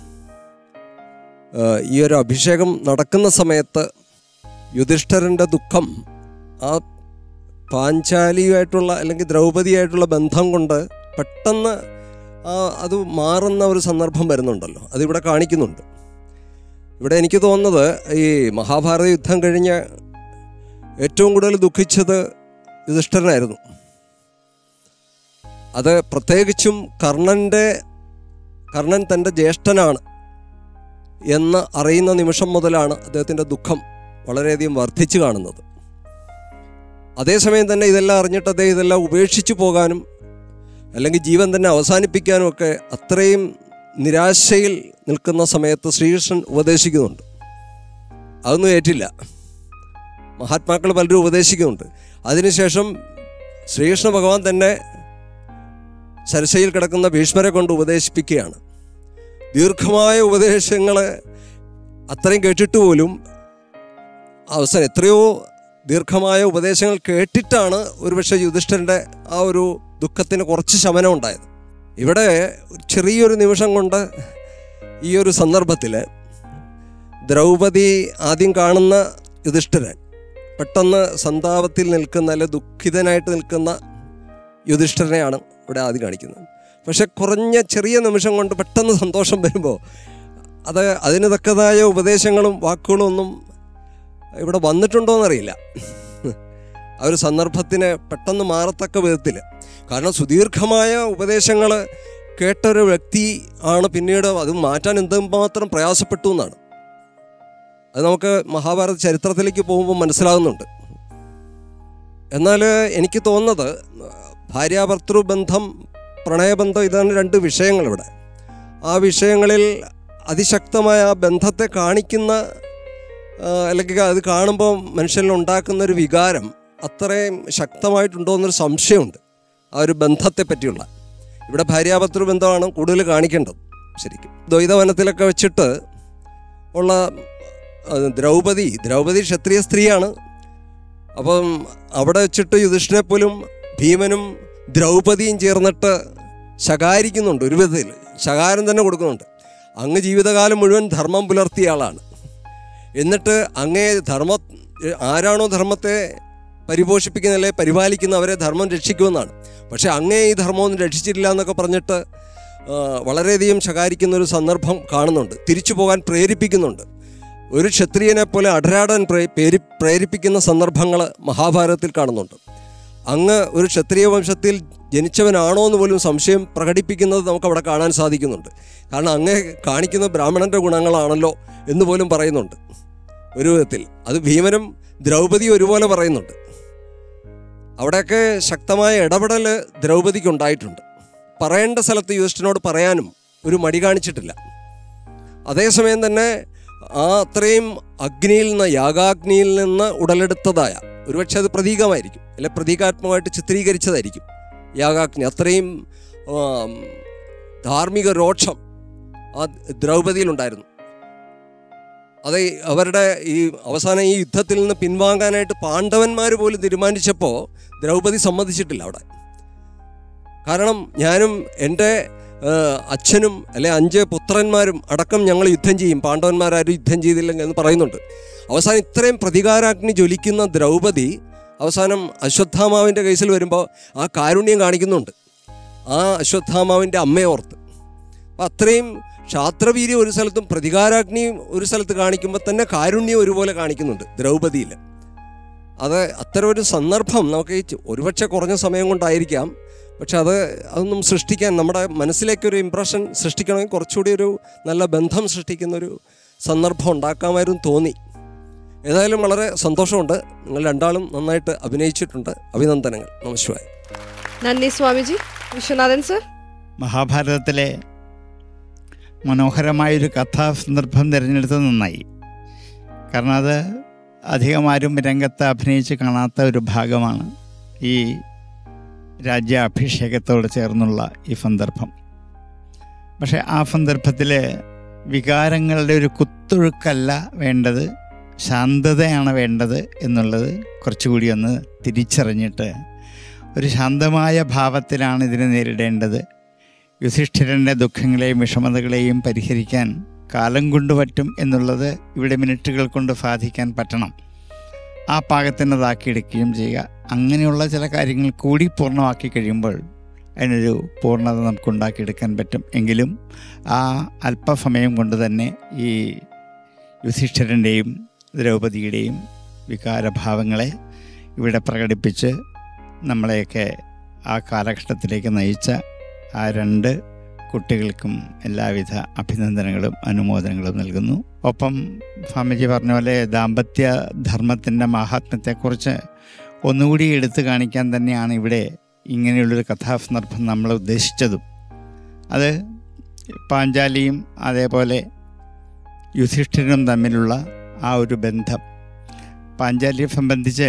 ആ, ഈ ഒരു അഭിഷേകം നടക്കുന്ന സമയത്ത് യുധിഷ്ഠിരൻ്റെ ദുഃഖം ആ പാഞ്ചാലിയുമായിട്ടുള്ള അല്ലെങ്കിൽ ദ്രൗപദിയായിട്ടുള്ള ബന്ധം കൊണ്ട് പെട്ടെന്ന് ആ അത് മാറുന്ന ഒരു സന്ദർഭം വരുന്നുണ്ടല്ലോ അതിവിടെ കാണിക്കുന്നുണ്ട് ഇവിടെ എനിക്ക് തോന്നുന്നത് ഈ മഹാഭാരത യുദ്ധം കഴിഞ്ഞ് ഏറ്റവും കൂടുതൽ ദുഃഖിച്ചത് യുധിഷ്ഠിരനായിരുന്നു അത് പ്രത്യേകിച്ചും കർണൻ്റെ കർണൻ തൻ്റെ ജ്യേഷ്ഠനാണ് എന്ന് അറിയുന്ന നിമിഷം മുതലാണ് അദ്ദേഹത്തിൻ്റെ ദുഃഖം വളരെയധികം വർദ്ധിച്ചു കാണുന്നത് അതേസമയം തന്നെ ഇതെല്ലാം അറിഞ്ഞിട്ട് അദ്ദേഹം ഇതെല്ലാം ഉപേക്ഷിച്ചു പോകാനും അല്ലെങ്കിൽ ജീവൻ തന്നെ അവസാനിപ്പിക്കാനും ഒക്കെ അത്രയും നിരാശയിൽ നിൽക്കുന്ന സമയത്ത് ശ്രീകൃഷ്ണൻ ഉപദേശിക്കുന്നുണ്ട് അതൊന്നും ഏറ്റില്ല മഹാത്മാക്കൾ പലരും ഉപദേശിക്കുന്നുണ്ട് അതിനുശേഷം ശ്രീകൃഷ്ണ ഭഗവാൻ തന്നെ സരസയിൽ കിടക്കുന്ന ഭീഷ്മരെ കൊണ്ട് ഉപദേശിപ്പിക്കുകയാണ് ദീർഘമായ ഉപദേശങ്ങൾ അത്രയും കേട്ടിട്ട് പോലും അവസാനം എത്രയോ ദീർഘമായ ഉപദേശങ്ങൾ കേട്ടിട്ടാണ് ഒരുപക്ഷെ യുധിഷ്ഠിരൻ്റെ ആ ഒരു ദുഃഖത്തിന് കുറച്ച് ശമനം ഉണ്ടായത് ഇവിടെ ഒരു ചെറിയൊരു നിമിഷം കൊണ്ട് ഈ ഒരു സന്ദർഭത്തിൽ ദ്രൗപദി ആദ്യം കാണുന്ന യുധിഷ്ഠിരൻ പെട്ടെന്ന് സന്താപത്തിൽ നിൽക്കുന്ന അല്ലെ ദുഃഖിതനായിട്ട് നിൽക്കുന്ന യുധിഷ്ഠിരനെയാണ് ഇവിടെ ആദ്യം കാണിക്കുന്നത് പക്ഷെ കുറഞ്ഞ ചെറിയ നിമിഷം കൊണ്ട് പെട്ടെന്ന് സന്തോഷം വരുമ്പോൾ അത് അതിന് തക്കതായ ഉപദേശങ്ങളും വാക്കുകളും ഒന്നും ഇവിടെ വന്നിട്ടുണ്ടോ എന്നറിയില്ല ആ ഒരു സന്ദർഭത്തിന് പെട്ടെന്ന് മാറത്തക്ക വിധത്തിൽ കാരണം സുദീർഘമായ ഉപദേശങ്ങൾ കേട്ടൊരു വ്യക്തി ആണ് പിന്നീട് അത് മാറ്റാൻ എന്തുമാത്രം പ്രയാസപ്പെട്ടു എന്നാണ് അത് നമുക്ക് മഹാഭാരത ചരിത്രത്തിലേക്ക് പോകുമ്പോൾ മനസ്സിലാകുന്നുണ്ട് എന്നാൽ എനിക്ക് തോന്നുന്നത് ഭാര്യാഭർത്തൃ ബന്ധം പ്രണയബന്ധം ഇതാണ് രണ്ട് വിഷയങ്ങൾ ഇവിടെ ആ വിഷയങ്ങളിൽ അതിശക്തമായ ആ ബന്ധത്തെ കാണിക്കുന്ന ആ, അല്ലെങ്കിൽ അത് കാണുമ്പോൾ മനുഷ്യനിൽ ഉണ്ടാക്കുന്ന ഒരു വികാരം അത്രയും ശക്തമായിട്ടുണ്ടോ എന്നൊരു സംശയമുണ്ട് ആ ഒരു ബന്ധത്തെ പറ്റിയുള്ള ഇവിടെ ഭാര്യാഭർത്തൃ ബന്ധമാണ് കൂടുതൽ കാണിക്കേണ്ടത് ശരിക്കും ദ്വൈതവനത്തിലൊക്കെ വെച്ചിട്ട് ഉള്ള ആ, ദ്രൗപദി ദ്രൗപദി ക്ഷത്രിയ സ്ത്രീയാണ് അപ്പം അവിടെ വെച്ചിട്ട് യുധിഷ്ഠിനെ പോലും ഭീമനും ദ്രൗപദിയും ചേർന്നിട്ട് ശകാരിക്കുന്നുണ്ട് ഒരു വിധത്തിൽ ശകാരം തന്നെ കൊടുക്കുന്നുണ്ട് അങ്ങ് ജീവിതകാലം മുഴുവൻ ധർമ്മം പുലർത്തിയ ആളാണ് എന്നിട്ട് അങ്ങേ ധർമ്മ ആരാണോ ധർമ്മത്തെ പരിപോഷിപ്പിക്കുന്ന അല്ലെ പരിപാലിക്കുന്ന അവരെ ധർമ്മം രക്ഷിക്കുമെന്നാണ് പക്ഷേ അങ്ങേ ഈ ധർമ്മമൊന്നും രക്ഷിച്ചിട്ടില്ല എന്നൊക്കെ പറഞ്ഞിട്ട് ആ, വളരെയധികം ശകാരിക്കുന്ന ഒരു സന്ദർഭം കാണുന്നുണ്ട് തിരിച്ചു പോകാൻ പ്രേരിപ്പിക്കുന്നുണ്ട് ഒരു ക്ഷത്രിയനെ പോലെ അടരാടാൻ പ്രേ പേരി പ്രേരിപ്പിക്കുന്ന സന്ദർഭങ്ങൾ മഹാഭാരതത്തിൽ കാണുന്നുണ്ട് അങ്ങ് ഒരു ക്ഷത്രിയ വംശത്തിൽ ജനിച്ചവനാണോ എന്ന് പോലും സംശയം പ്രകടിപ്പിക്കുന്നത് നമുക്ക് അവിടെ കാണാൻ സാധിക്കുന്നുണ്ട് കാരണം അങ്ങേ കാണിക്കുന്ന ബ്രാഹ്മണൻ്റെ ഗുണങ്ങളാണല്ലോ എന്ന് പോലും പറയുന്നുണ്ട് ഒരു വിധത്തിൽ അത് ഭീമനും ദ്രൗപദിയും ഒരുപോലെ പറയുന്നുണ്ട് അവിടെയൊക്കെ ശക്തമായ ഇടപെടൽ ദ്രൗപദിക്ക് ഉണ്ടായിട്ടുണ്ട് പറയേണ്ട സ്ഥലത്ത് യുധിഷ്ഠിനോട് പറയാനും ഒരു മടി കാണിച്ചിട്ടില്ല അതേസമയം തന്നെ ആ അത്രയും അഗ്നിയിൽ നിന്ന് യാഗാഗ്നിയിൽ നിന്ന് ഉടലെടുത്തതായ ഒരുപക്ഷെ അത് പ്രതീകമായിരിക്കും അല്ലെ പ്രതീകാത്മകമായിട്ട് ചിത്രീകരിച്ചതായിരിക്കും യാഗാഗ്നി അത്രയും ആം, ധാർമ്മിക രോക്ഷം ആ ദ്രൗപദിയിലുണ്ടായിരുന്നു അത് ഈ അവരുടെ ഈ അവസാനം ഈ യുദ്ധത്തിൽ നിന്ന് പിൻവാങ്ങാനായിട്ട് പാണ്ഡവന്മാർ പോലും തീരുമാനിച്ചപ്പോൾ ദ്രൗപദി സമ്മതിച്ചിട്ടില്ല അവിടെ കാരണം ഞാനും എൻ്റെ ആ, അച്ഛനും അല്ലെ അഞ്ച് പുത്രന്മാരും അടക്കം ഞങ്ങൾ യുദ്ധം ചെയ്യും പാണ്ഡവന്മാരാരും യുദ്ധം ചെയ്തില്ലെങ്കിൽ എന്ന് പറയുന്നുണ്ട് അവസാനം ഇത്രയും പ്രതികാരാഗ്നി ജ്വലിക്കുന്ന ദ്രൗപദി അവസാനം അശ്വത്ഥാമാവിൻ്റെ കേസിൽ വരുമ്പോൾ ആ കാരുണ്യം കാണിക്കുന്നുണ്ട് ആ അശ്വത്ഥാമാവിൻ്റെ അമ്മയെ ഓർത്ത് അപ്പം അത്രയും ക്ഷാത്രവീര്യം ഒരു സ്ഥലത്തും പ്രതികാരാഗ്നിയും ഒരു സ്ഥലത്ത് കാണിക്കുമ്പോൾ തന്നെ കാരുണ്യം ഒരുപോലെ കാണിക്കുന്നുണ്ട് ദ്രൗപദിയിൽ അത് അത്തരം ഒരു സന്ദർഭം നമുക്ക് ഈ ചെ- ഒരുപക്ഷെ കുറഞ്ഞ സമയം കൊണ്ടായിരിക്കാം പക്ഷെ അത് അതൊന്നും സൃഷ്ടിക്കാൻ നമ്മുടെ മനസ്സിലേക്കൊരു ഇമ്പ്രഷൻ സൃഷ്ടിക്കണമെങ്കിൽ കുറച്ചുകൂടി ഒരു നല്ല ബന്ധം സൃഷ്ടിക്കുന്ന ഒരു സന്ദർഭം ഉണ്ടാക്കാമായിരുന്നു തോന്നി ഏതായാലും വളരെ സന്തോഷമുണ്ട് നിങ്ങൾ രണ്ടാളും നന്നായിട്ട് അഭിനയിച്ചിട്ടുണ്ട് അഭിനന്ദനങ്ങൾ നമസ്കാരം നന്ദി സ്വാമിജി വിശ്വനാഥൻ സർ മഹാഭാരതത്തിലെ മനോഹരമായൊരു കഥാസന്ദർഭം തിരഞ്ഞെടുത്തത് നന്നായി കാരണം അത് അധികം ആരും രംഗത്ത് അഭിനയിച്ച് കാണാത്ത ഒരു ഭാഗമാണ് ഈ രാജ്യാഭിഷേകത്തോട് ചേർന്നുള്ള ഈ സന്ദർഭം പക്ഷേ ആ സന്ദർഭത്തിൽ വികാരങ്ങളുടെ ഒരു കുത്തൊഴുക്കല്ല വേണ്ടത് ശാന്തതയാണ് വേണ്ടത് എന്നുള്ളത് കുറച്ചുകൂടി ഒന്ന് തിരിച്ചറിഞ്ഞിട്ട് ഒരു ശാന്തമായ ഭാവത്തിലാണ് ഇതിനെ നേരിടേണ്ടത് യുധിഷ്ഠിരൻ്റെ ദുഃഖങ്ങളെയും വിഷമതകളെയും പരിഹരിക്കാൻ കാലം കൊണ്ട് പറ്റും എന്നുള്ളത് ഇവിടെ മിനിറ്റുകൾ കൊണ്ട് സാധിക്കാൻ പറ്റണം ആ പാകത്തിനതാക്കിയെടുക്കുകയും ചെയ്യുക അങ്ങനെയുള്ള ചില കാര്യങ്ങൾ കൂടി പൂർണ്ണമാക്കി കഴിയുമ്പോൾ അതിനൊരു പൂർണ്ണത നമുക്ക് ഉണ്ടാക്കിയെടുക്കാൻ പറ്റും എങ്കിലും ആ അല്പസമയം കൊണ്ട് തന്നെ ഈ യുധിഷ്ഠിരൻ്റെയും ദ്രൗപദിയുടെയും വികാരഭാവങ്ങളെ ഇവിടെ പ്രകടിപ്പിച്ച് നമ്മളെയൊക്കെ ആ കാലഘട്ടത്തിലേക്ക് നയിച്ച ആ രണ്ട് കുട്ടികൾക്കും എല്ലാവിധ അഭിനന്ദനങ്ങളും അനുമോദനങ്ങളും നൽകുന്നു ഒപ്പം സ്വാമിജി പറഞ്ഞ പോലെ ദാമ്പത്യ ധർമ്മത്തിൻ്റെ മാഹാത്മ്യത്തെക്കുറിച്ച് ഒന്നുകൂടി എടുത്തു കാണിക്കാൻ തന്നെയാണ് ഇവിടെ ഇങ്ങനെയുള്ളൊരു കഥാസന്ദർഭം നമ്മൾ ഉദ്ദേശിച്ചതും അത് പാഞ്ചാലിയും അതേപോലെ യുധിഷ്ഠിരനും തമ്മിലുള്ള ആ ഒരു ബന്ധം പാഞ്ചാലിയെ സംബന്ധിച്ച്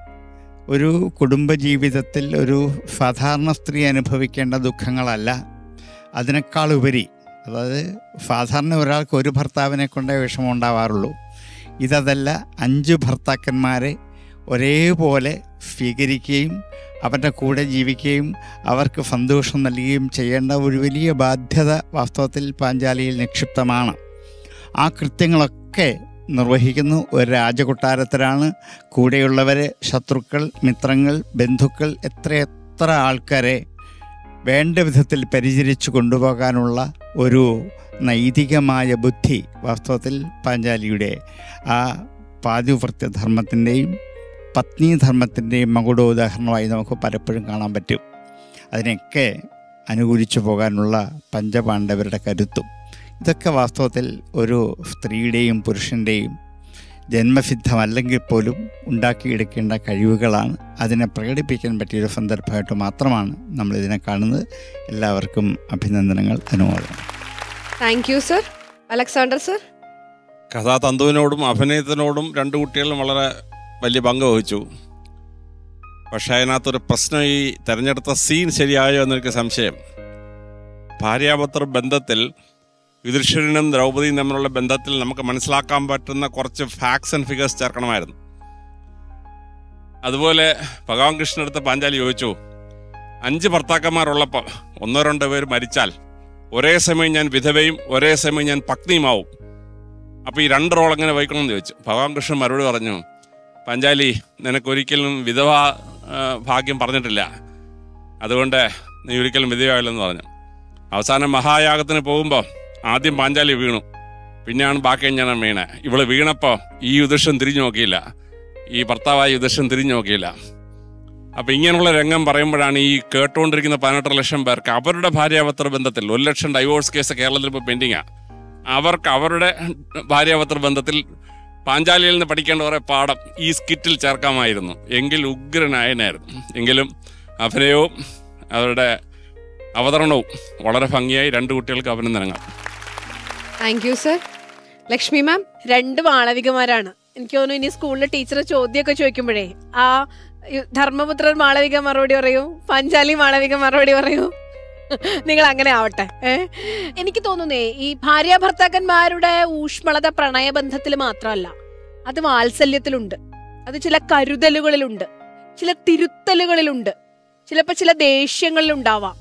ഒരു കുടുംബജീവിതത്തിൽ ഒരു സാധാരണ സ്ത്രീ അനുഭവിക്കേണ്ട ദുഃഖങ്ങളല്ല അതിനേക്കാൾ ഉപരി അതായത് സാധാരണ ഒരാൾക്ക് ഒരു ഭർത്താവിനെ കൊണ്ടേ വിഷമം ഉണ്ടാവാറുള്ളൂ ഇതല്ല അഞ്ച് ഭർത്താക്കന്മാരെ ഒരേപോലെ സ്വീകരിക്കുകയും അവരുടെ കൂടെ ജീവിക്കുകയും അവർക്ക് സന്തോഷം നൽകുകയും ചെയ്യേണ്ട ഒരു വലിയ ബാധ്യത വാസ്തവത്തിൽ പാഞ്ചാലിയിൽ നിക്ഷിപ്തമാണ് ആ കൃത്യങ്ങളൊക്കെ നിർവഹിക്കുന്നു ഒരു രാജകൊട്ടാരത്തിലാണ് കൂടെയുള്ളവർ ശത്രുക്കൾ മിത്രങ്ങൾ ബന്ധുക്കൾ എത്രയെത്ര ആൾക്കാരെ വേണ്ട വിധത്തിൽ പരിചരിച്ചു കൊണ്ടുപോകാനുള്ള ഒരു നൈതികമായ ബുദ്ധി വാസ്തവത്തിൽ പാഞ്ചാലിയുടെ ആ പാതിവൃത്യധർമ്മത്തിൻ്റെയും പത്നീധർമ്മത്തിൻ്റെയും മകുടോദാഹരണമായി നമുക്ക് പലപ്പോഴും കാണാൻ പറ്റും അതിനെയൊക്കെ അനുകൂലിച്ചു പോകാനുള്ള പഞ്ചപാണ്ഡവരുടെ കരുത്തും ഇതൊക്കെ വാസ്തവത്തിൽ ഒരു സ്ത്രീയുടെയും പുരുഷൻ്റെയും ജന്മസിദ്ധമല്ലെങ്കിൽ പോലും ഉണ്ടാക്കിയെടുക്കേണ്ട കഴിവുകളാണ് അതിനെ പ്രകടിപ്പിക്കാൻ പറ്റിയൊരു സന്ദർഭമായിട്ട് മാത്രമാണ് നമ്മളിതിനെ കാണുന്നത് എല്ലാവർക്കും അഭിനന്ദനങ്ങൾ അനുമോദനം thank you sir Alexander sir കഥാതന്തുവിനോടും അഭിനയത്തിനോടും രണ്ട് കുട്ടികളും വളരെ വലിയ പങ്ക് വഹിച്ചു പക്ഷേ അതിനകത്തൊരു പ്രശ്നം ഈ തിരഞ്ഞെടുത്ത സീൻ ശരിയായോ എന്നെനിക്ക് സംശയം ഭാര്യാപത്ര ബന്ധത്തിൽ യുധിഷ്ഠിരനും ദ്രൗപദിയും തമ്മിലുള്ള ബന്ധത്തിൽ നമുക്ക് മനസ്സിലാക്കാൻ പറ്റുന്ന കുറച്ച് ഫാക്ട്സ് ആൻഡ് ഫിഗേഴ്സ് ചേർക്കണമായിരുന്നു അതുപോലെ ഭഗവാൻ കൃഷ്ണൻ അടുത്ത് പാഞ്ചാലി ചോദിച്ചു അഞ്ച് ഭർത്താക്കന്മാരുള്ളപ്പോൾ ഒന്നോ രണ്ടോ പേര് മരിച്ചാൽ ഒരേ സമയം ഞാൻ വിധവയും ഒരേ സമയം ഞാൻ പത്നിയുമാവും അപ്പോൾ ഈ രണ്ട് റോൾ എങ്ങനെ വഹിക്കണമെന്ന് ചോദിച്ചു ഭഗവാൻ കൃഷ്ണൻ മറുപടി പറഞ്ഞു പാഞ്ചാലി നിനക്കൊരിക്കലും വിധവ ആ, ഭാഗ്യം പറഞ്ഞിട്ടില്ല അതുകൊണ്ട് നീ ഒരിക്കലും വിധവയാവില്ലെന്ന് പറഞ്ഞു അവസാനം മഹായാഗത്തിന് പോകുമ്പോൾ ആദ്യം പാഞ്ചാലി വീണു പിന്നെയാണ് ബാക്കി ഞാൻ വീണേ ഇവള് വീണപ്പോൾ ഈ യുധിഷ്ഠൻ തിരിഞ്ഞു നോക്കിയില്ല ഈ ഭർത്താവായ യുധിഷ്ഠൻ തിരിഞ്ഞു നോക്കിയില്ല അപ്പൊ ഇങ്ങനെയുള്ള രംഗം പറയുമ്പോഴാണ് ഈ കേട്ടുകൊണ്ടിരിക്കുന്ന പതിനെട്ടര ലക്ഷം പേർക്ക് അവരുടെ ഭാര്യാപത്ര ബന്ധത്തിൽ ഒരു ലക്ഷം ഡൈവോഴ്സ് കേസ് കേരളത്തിൽ ഇപ്പോൾ പെൻഡിങ്ങാ അവർക്ക് അവരുടെ ഭാര്യാപത്ര ബന്ധത്തിൽ പാഞ്ചാലിയിൽ നിന്ന് പഠിക്കേണ്ട കുറെ പാഠം ഈ സ്കിറ്റിൽ ചേർക്കാമായിരുന്നു എങ്കിൽ ഉഗ്രനായനായിരുന്നു എങ്കിലും അഭിനയവും അവരുടെ അവതരണവും വളരെ ഭംഗിയായി രണ്ട് കുട്ടികൾക്ക് അഭിനന്ദനങ്ങൾ thank you sir Lakshmi ma'am രണ്ട് മാളവികമാരാണ് എനിക്ക് തോന്നുന്നു ഇനി സ്കൂളിലെ ടീച്ചർ ചോദ്യമൊക്കെ ചോദിക്കുമ്പോഴേ ആ യു- ധർമ്മപുത്രൻ മാളവിക മറുപടി പറയൂ പഞ്ചാലി മാളവിക മറുപടി പറയൂ നിങ്ങൾ അങ്ങനെ ആവട്ടെ ഏ എനിക്ക് തോന്നുന്നേ ഈ ഭാര്യ ഭർത്താക്കന്മാരുടെ ഊഷ്മളത പ്രണയബന്ധത്തിൽ മാത്രമല്ല അത് വാത്സല്യത്തിലുണ്ട് അത് ചില കരുതലുകളിലുണ്ട് ചില തിരുത്തലുകളിലുണ്ട് ചിലപ്പോൾ ചില ദേഷ്യങ്ങളിലുണ്ടാവാം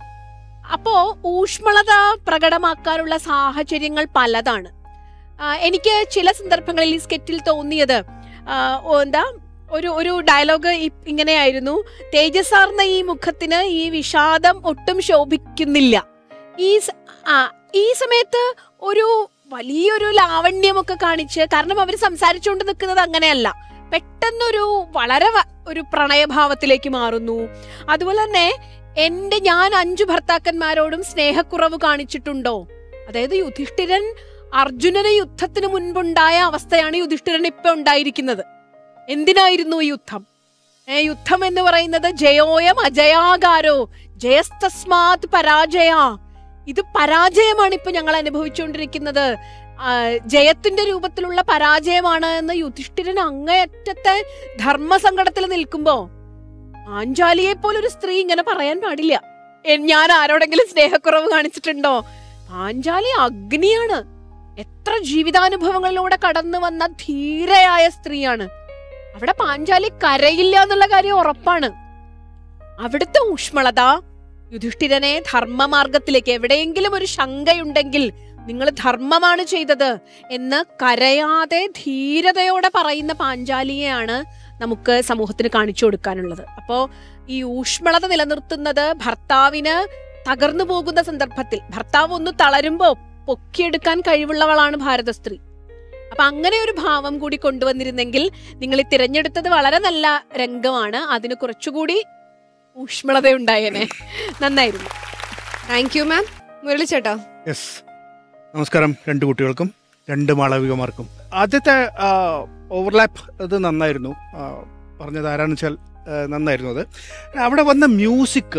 അപ്പോ ഊഷ്മളത പ്രകടമാക്കാനുള്ള സാഹചര്യങ്ങൾ പലതാണ് ആ, എനിക്ക് ചില സന്ദർഭങ്ങളിൽ ഈ സ്കെറ്റിൽ തോന്നിയത് ആ, ഓ, എന്താ ഒരു ഒരു ഡയലോഗ് ഇങ്ങനെയായിരുന്നു തേജസ്സാർന്ന ഈ മുഖത്തിന് ഈ വിഷാദം ഒട്ടും ശോഭിക്കുന്നില്ല ഈ സ- ആ ഈ സമയത്ത് ഒരു വലിയൊരു ലാവണ്യമൊക്കെ കാണിച്ച് കാരണം അവർ സംസാരിച്ചുകൊണ്ട് നിൽക്കുന്നത് അങ്ങനെയല്ല പെട്ടെന്നൊരു വളരെ വ- ഒരു പ്രണയഭാവത്തിലേക്ക് മാറുന്നു അതുപോലെ തന്നെ എന്റെ ഞാൻ അഞ്ചു ഭർത്താക്കന്മാരോടും സ്നേഹക്കുറവ് കാണിച്ചിട്ടുണ്ടോ അതായത് യുധിഷ്ഠിരൻ അർജുനന് യുദ്ധത്തിന് മുൻപുണ്ടായ അവസ്ഥയാണ് യുധിഷ്ഠിരൻ ഇപ്പൊ ഉണ്ടായിരിക്കുന്നത് എന്തിനായിരുന്നു ഈ യുദ്ധം ഏ യുദ്ധം എന്ന് പറയുന്നത് ജയോയം അജയാകാരോ ജയസ്തസ്മാത് പരാജയ ഇത് പരാജയമാണ് ഇപ്പൊ ഞങ്ങൾ അനുഭവിച്ചുകൊണ്ടിരിക്കുന്നത് ആ, ജയത്തിന്റെ രൂപത്തിലുള്ള പരാജയമാണ് എന്ന് യുധിഷ്ഠിരൻ അങ്ങേയറ്റത്തെ ധർമ്മസങ്കടത്തിൽ നിൽക്കുമ്പോ പാഞ്ചാലിയെ പോലൊരു സ്ത്രീ ഇങ്ങനെ പറയാൻ പാടില്ല എ- ഞാൻ ആരോടെങ്കിലും സ്നേഹക്കുറവ് കാണിച്ചിട്ടുണ്ടോ പാഞ്ചാലി അഗ്നിയാണ് എത്ര ജീവിതാനുഭവങ്ങളിലൂടെ കടന്നു വന്ന ധീരയായ സ്ത്രീയാണ് അവിടെ പാഞ്ചാലി കരയില്ല എന്നുള്ള കാര്യം ഉറപ്പാണ് അവിടുത്തെ ഊഷ്മളത യുധിഷ്ഠിരനെ ധർമ്മമാർഗത്തിലേക്ക് എവിടെയെങ്കിലും ഒരു ശങ്കയുണ്ടെങ്കിൽ നിങ്ങൾ ധർമ്മമാണ് ചെയ്തത് എന്ന് കരയാതെ ധീരതയോടെ പറയുന്ന പാഞ്ചാലിയെയാണ് നമുക്ക് സമൂഹത്തിന് കാണിച്ചു കൊടുക്കാനുള്ളത് അപ്പോ ഈ ഊഷ്മളത നിലനിർത്തുന്നത് ഭർത്താവിന് തകർന്നു പോകുന്ന സന്ദർഭത്തിൽ ഭർത്താവ് ഒന്ന് തളരുമ്പോ പൊക്കിയെടുക്കാൻ കഴിവുള്ളവളാണ് ഭാരത സ്ത്രീ അപ്പൊ അങ്ങനെ ഒരു ഭാവം കൂടി കൊണ്ടുവന്നിരുന്നെങ്കിൽ നിങ്ങൾ ഈ തിരഞ്ഞെടുത്തത് വളരെ നല്ല രംഗമാണ് അതിന് കുറച്ചുകൂടി ഊഷ്മളത ഉണ്ടായേനെ നന്നായിരുന്നു താങ്ക് യു മാം മുരളി ചേട്ടാ യെസ് നമസ്കാരം രണ്ട് കുട്ടികൾക്കും രണ്ട് മാളവികമാർക്കും ആദ്യത്തെ ഓവർലാപ്പ് അത് നന്നായിരുന്നു ആ, പറഞ്ഞത് ആരാന്ന് വെച്ചാൽ ആ, നന്നായിരുന്നു അത് അവിടെ വന്ന മ്യൂസിക്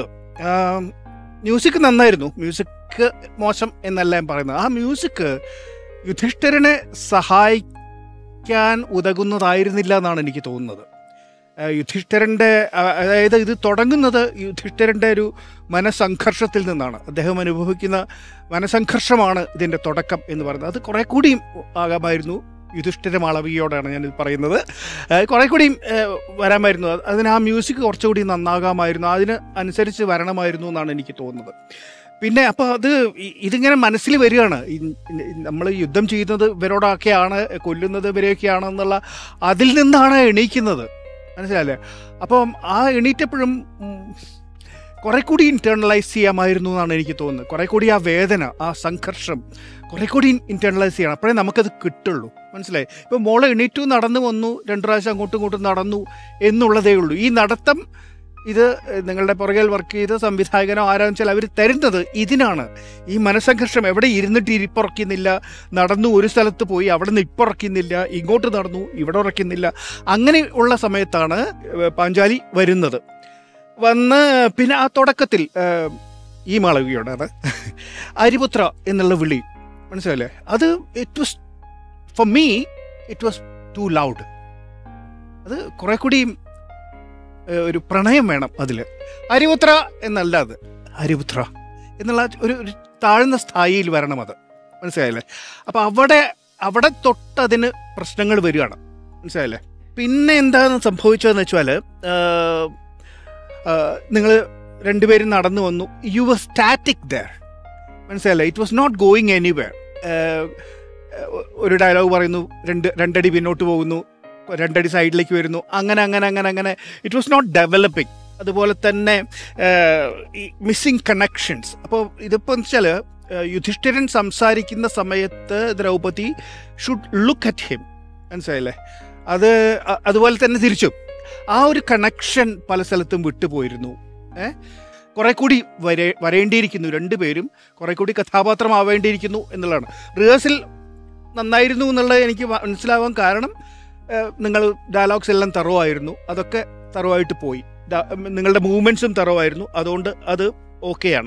മ്യൂസിക് നന്നായിരുന്നു മ്യൂസിക് മോശം എന്നല്ല ഞാൻ പറയുന്നത് ആ മ്യൂസിക് യുധിഷ്ഠിരനെ സഹായിക്കാൻ ഉതകുന്നതായിരുന്നില്ല എന്നാണ് എനിക്ക് തോന്നുന്നത് ആ, യുധിഷ്ഠിരൻ്റെ ആ, അതായത് ഇത് തുടങ്ങുന്നത് യുധിഷ്ഠിരൻ്റെ ഒരു മനസ്സംഘർഷത്തിൽ നിന്നാണ് അദ്ദേഹം അനുഭവിക്കുന്ന മനസ്സംഘർഷമാണ് ഇതിൻ്റെ തുടക്കം എന്ന് പറയുന്നത് അത് കുറെ കൂടിയും ആകാമായിരുന്നു യുധിഷ്ഠിര മാളവികയോടാണ് ഞാനിത് പറയുന്നത് ആ, കുറെ കൂടിയും ആ, വരാമായിരുന്നു അത് അതിന് ആ മ്യൂസിക് കുറച്ചുകൂടി നന്നാകാമായിരുന്നു അതിന് അനുസരിച്ച് വരണമായിരുന്നു എന്നാണ് എനിക്ക് തോന്നുന്നത് പിന്നെ അപ്പോൾ അത് ഇ- ഇതിങ്ങനെ മനസ്സിൽ വരികയാണ് നമ്മൾ യുദ്ധം ചെയ്യുന്നത് ഇവരോടൊക്കെയാണ് കൊല്ലുന്നത് ഇവരെയൊക്കെയാണ് എന്നുള്ള അതിൽ നിന്നാണ് എണീക്കുന്നത് മനസ്സിലായില്ലേ അപ്പം ആ എണീറ്റപ്പോഴും ഉം, കുറെ കൂടി ഇന്റേണലൈസ് ചെയ്യാമായിരുന്നു എന്നാണ് എനിക്ക് തോന്നുന്നത് കുറെ കൂടി ആ വേദന ആ സംഘർഷം കുറെ കൂടി ഇന്റേണലൈസ് ചെയ്യണം അപ്പോഴേ നമുക്കത് കിട്ടുള്ളൂ മനസ്സിലായി ഇപ്പം മോളെ എണീറ്റു നടന്നു വന്നു രണ്ടു പ്രാവശ്യം അങ്ങോട്ടും ഇങ്ങോട്ടും നടന്നു എന്നുള്ളതേ ഉള്ളൂ ഈ നടത്തം ഇത് നിങ്ങളുടെ പുറകിൽ വർക്ക് ചെയ്ത സംവിധായകനോ ആരാന്ന് വെച്ചാൽ അവർ തരുന്നത് ഇതിനാണ് ഈ മനസ്സംഘർഷം എവിടെ ഇരുന്നിട്ട് ഇരിപ്പുറക്കുന്നില്ല നടന്നു ഒരു സ്ഥലത്ത് പോയി അവിടെ നിന്ന് ഇപ്പുറക്കുന്നില്ല ഇങ്ങോട്ട് നടന്നു ഇവിടെ ഉറക്കുന്നില്ല അങ്ങനെ ഉള്ള സമയത്താണ് ഏഹ്, പാഞ്ചാലി വരുന്നത് വന്ന് പിന്നെ ആ തുടക്കത്തിൽ ഏഹ്, ഈ മാളവികയോടാണ് അരിപുത്ര എന്നുള്ള വിളി മനസ്സിലല്ലേ അത് it was for me it was too loud അത് കുറെ കൂടി ഏഹ്, ഒരു പ്രണയം വേണം അതിൽ അരിപുത്ര എന്നല്ല അത് അരിപുത്ര എന്നുള്ള ഒരു ഒരു താഴ്ന്ന സ്ഥായിയിൽ വരണം അത് മനസ്സിലായില്ലേ അപ്പോൾ അവിടെ അവിടെ തൊട്ടതിന് പ്രശ്നങ്ങൾ വരികയാണ് മനസ്സിലായില്ലേ പിന്നെ എന്താണ് സംഭവിച്ചതെന്ന് വെച്ചാൽ നിങ്ങൾ രണ്ടുപേരും നടന്നു വന്നു യു വർ സ്റ്റാറ്റിക് ദർ മനസ്സിലായില്ലേ it was not going anywhere ഒരു ഡയലോഗ് പറയുന്നു രണ്ട് രണ്ടടി പിന്നോട്ട് പോകുന്നു രണ്ടടി സൈഡിലേക്ക് വരുന്നു അങ്ങനെ അങ്ങനെ അങ്ങനെ അങ്ങനെ ഇറ്റ് വാസ് നോട്ട് ഡെവലപ്പിംഗ് അതുപോലെ തന്നെ ഏഹ്, ഈ മിസ്സിങ് കണക്ഷൻസ് അപ്പോൾ ഇതിപ്പോൾ എന്ന് വെച്ചാൽ യുധിഷ്ഠിരൻ സംസാരിക്കുന്ന സമയത്ത് Draupadi should look at him മനസ്സിലായില്ലേ അത് അ- അതുപോലെ തന്നെ തിരിച്ചു ആ ഒരു കണക്ഷൻ പല സ്ഥലത്തും വിട്ടുപോയിരുന്നു ഏ കുറെ കൂടി വരേ വരേണ്ടിയിരിക്കുന്നു രണ്ടുപേരും കുറെ കൂടി കഥാപാത്രമാവേണ്ടിയിരിക്കുന്നു എന്നുള്ളതാണ് റിഹേഴ്സൽ നന്നായിരുന്നു എന്നുള്ളത് എനിക്ക് മനസ്സിലാവാൻ കാരണം ഏഹ്, നിങ്ങൾ ഡയലോഗ്സ് എല്ലാം തറവായിരുന്നു അതൊക്കെ തറവായിട്ട് പോയി ഡ- നിങ്ങളുടെ മൂവ്മെൻറ്റ്സും തറവായിരുന്നു അതുകൊണ്ട് അത് ഓക്കെയാണ്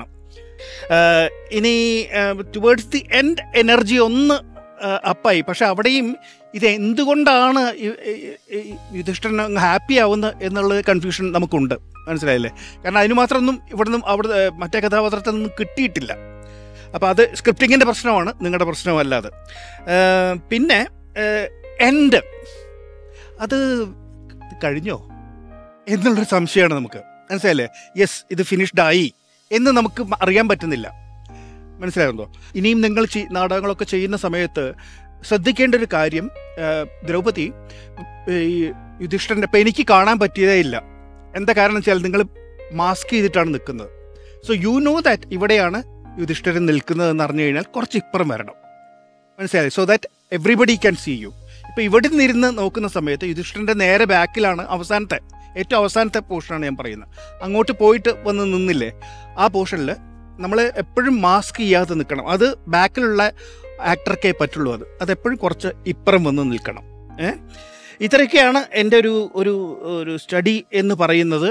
ഇനി ടുവേർഡ്സ് ദി എൻഡ് എനർജി ഒന്ന് അപ്പായി പക്ഷെ അവിടെയും ഇത് എന്തുകൊണ്ടാണ് ഈ- ഈ- ഈ യുധിഷ്ഠിരൻ അങ്ങ് ഹാപ്പി ആവുന്നത് എന്നുള്ള കൺഫ്യൂഷൻ നമുക്കുണ്ട് മനസ്സിലായില്ലേ കാരണം അതിന് മാത്രമൊന്നും ഇവിടെ നിന്നും അവിടെ ഏഹ്, മറ്റേ കഥാപാത്രത്തിൽ നിന്നും കിട്ടിയിട്ടില്ല അപ്പോൾ അത് സ്ക്രിപ്റ്റിങ്ങിൻ്റെ പ്രശ്നമാണ് നിങ്ങളുടെ പ്രശ്നമല്ലാതെ ഏഹ്, പിന്നെ എൻഡ് അത് കഴിഞ്ഞോ എന്നുള്ളൊരു സംശയമാണ് നമുക്ക് മനസ്സിലായില്ലേ യെസ് ഇത് ഫിനിഷ്ഡ് ആയി എന്ന് നമുക്ക് മ- അറിയാൻ പറ്റുന്നില്ല മനസ്സിലാകുന്നോ ഇനിയും നിങ്ങൾ ചെയ്- നാടകങ്ങളൊക്കെ ചെയ്യുന്ന സമയത്ത് ശ്രദ്ധിക്കേണ്ട ഒരു കാര്യം ആ, ദ്രൗപദി ഈ യുധിഷ്ഠിരൻ്റെ ഇപ്പം എനിക്ക് കാണാൻ പറ്റിയതേ ഇല്ല എന്താ കാരണം വെച്ചാൽ നിങ്ങൾ മാസ്ക് ചെയ്തിട്ടാണ് നിൽക്കുന്നത് സോ യു നോ ദാറ്റ് ഇവിടെയാണ് യുധിഷ്ഠിരൻ നിൽക്കുന്നത് എന്ന് അറിഞ്ഞു കഴിഞ്ഞാൽ കുറച്ച് ഇപ്പുറം വരണം മനസ്സിലായി so that everybody can see you ഇപ്പം ഇവിടെ നിന്നിരുന്ന് നോക്കുന്ന സമയത്ത് യുധിഷ്ഠിരൻ്റെ നേരെ ബാക്കിലാണ് അവസാനത്തെ ഏറ്റവും അവസാനത്തെ പോർഷനാണ് ഞാൻ പറയുന്നത് അങ്ങോട്ട് പോയിട്ട് വന്ന് നിന്നില്ലേ ആ പോർഷനിൽ നമ്മൾ എപ്പോഴും മാസ്ക് ചെയ്യാതെ നിൽക്കണം അത് ബാക്കിലുള്ള ആക്ടർക്കേ പറ്റുള്ളൂ അത് അതെപ്പോഴും കുറച്ച് ഇപ്പുറം വന്ന് നിൽക്കണം ഏ ഇത്രയൊക്കെയാണ് എൻ്റെ ഒരു ഒരു ഒരു സ്റ്റഡി എന്ന് പറയുന്നത്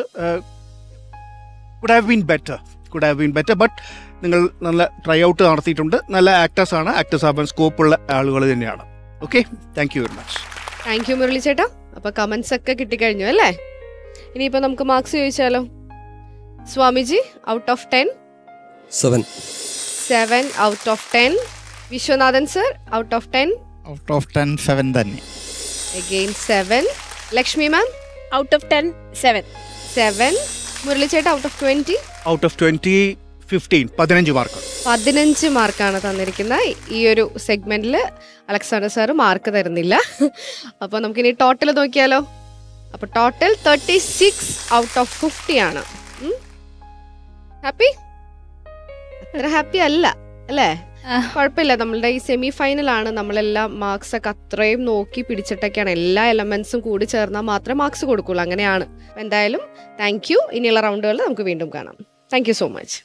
could have been better could have been better but നിങ്ങൾ നല്ല ട്രൈ ഔട്ട് നടത്തിയിട്ടുണ്ട് നല്ല ആക്ടേഴ്സാണ് ആക്ടേഴ്സ് ആവാൻ സ്കോപ്പുള്ള ആളുകൾ തന്നെയാണ് okay thank you very much thank you Murali ചേട്ടാ അപ്പൊ കമന്റ്സ് ഒക്കെ കിട്ടിക്കഴിഞ്ഞു അല്ലേ ഇനിയിപ്പോ നമുക്ക് മാർക്സ് ചോദിച്ചാലോ Swamiji out of ten seven seven out of ten Viswanathan sir out of ten out of ten seven തന്നെ again seven Lakshmi ma'am out of ten seven seven Murali ചേട്ടാ out of twenty out of twenty fifteen പതിനഞ്ച് mark പതിനഞ്ച് മാർക്കാണ് തന്നിരിക്കുന്ന ഈ ഒരു സെഗ്മെന്റിൽ Alexander sir mark തരുന്നില്ല അപ്പോൾ നമുക്കിനി ടോട്ടൽ നോക്കിയാലോ അപ്പോൾ total thirty six out of fifty ആണ് ഹാപ്പി അത്ര ഹാപ്പി അല്ല അല്ലേ കുഴപ്പമില്ല നമ്മളുടെ ഈ സെമി ഫൈനലാണ് നമ്മളെല്ലാം മാർക്സ് ഒക്കെ അത്രയും നോക്കി പിടിച്ചിട്ടൊക്കെയാണ് എല്ലാ എലമെന്റ്സും കൂടി ചേർന്നാൽ മാത്രമേ മാർക്സ് കൊടുക്കുള്ളൂ അങ്ങനെയാണ് അപ്പൊ എന്തായാലും താങ്ക് യു ഇനിയുള്ള റൗണ്ടുകളിൽ നമുക്ക് വീണ്ടും കാണാം താങ്ക് യു സോ മച്ച്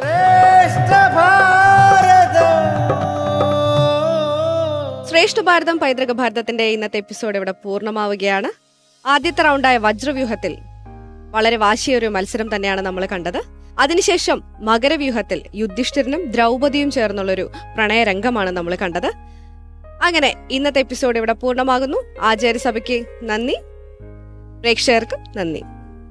ശ്രേഷ്ഠ ഭാരതം പൈതൃക ഭാരതത്തിന്റെ ഇന്നത്തെ എപ്പിസോഡ് ഇവിടെ പൂർണ്ണമാവുകയാണ് ആദ്യത്തെ റൗണ്ടായ വജ്രവ്യൂഹത്തിൽ വളരെ വാശിയേറിയ ഒരു മത്സരം തന്നെയാണ് നമ്മൾ കണ്ടത് അതിനുശേഷം മകരവ്യൂഹത്തിൽ യുധിഷ്ഠിരനും ദ്രൗപദിയും ചേർന്നുള്ളൊരു പ്രണയരംഗമാണ് നമ്മൾ കണ്ടത് അങ്ങനെ ഇന്നത്തെ എപ്പിസോഡ് ഇവിടെ പൂർണ്ണമാകുന്നു ആചാര്യസഭയ്ക്ക് നന്ദി പ്രേക്ഷകർക്കും നന്ദി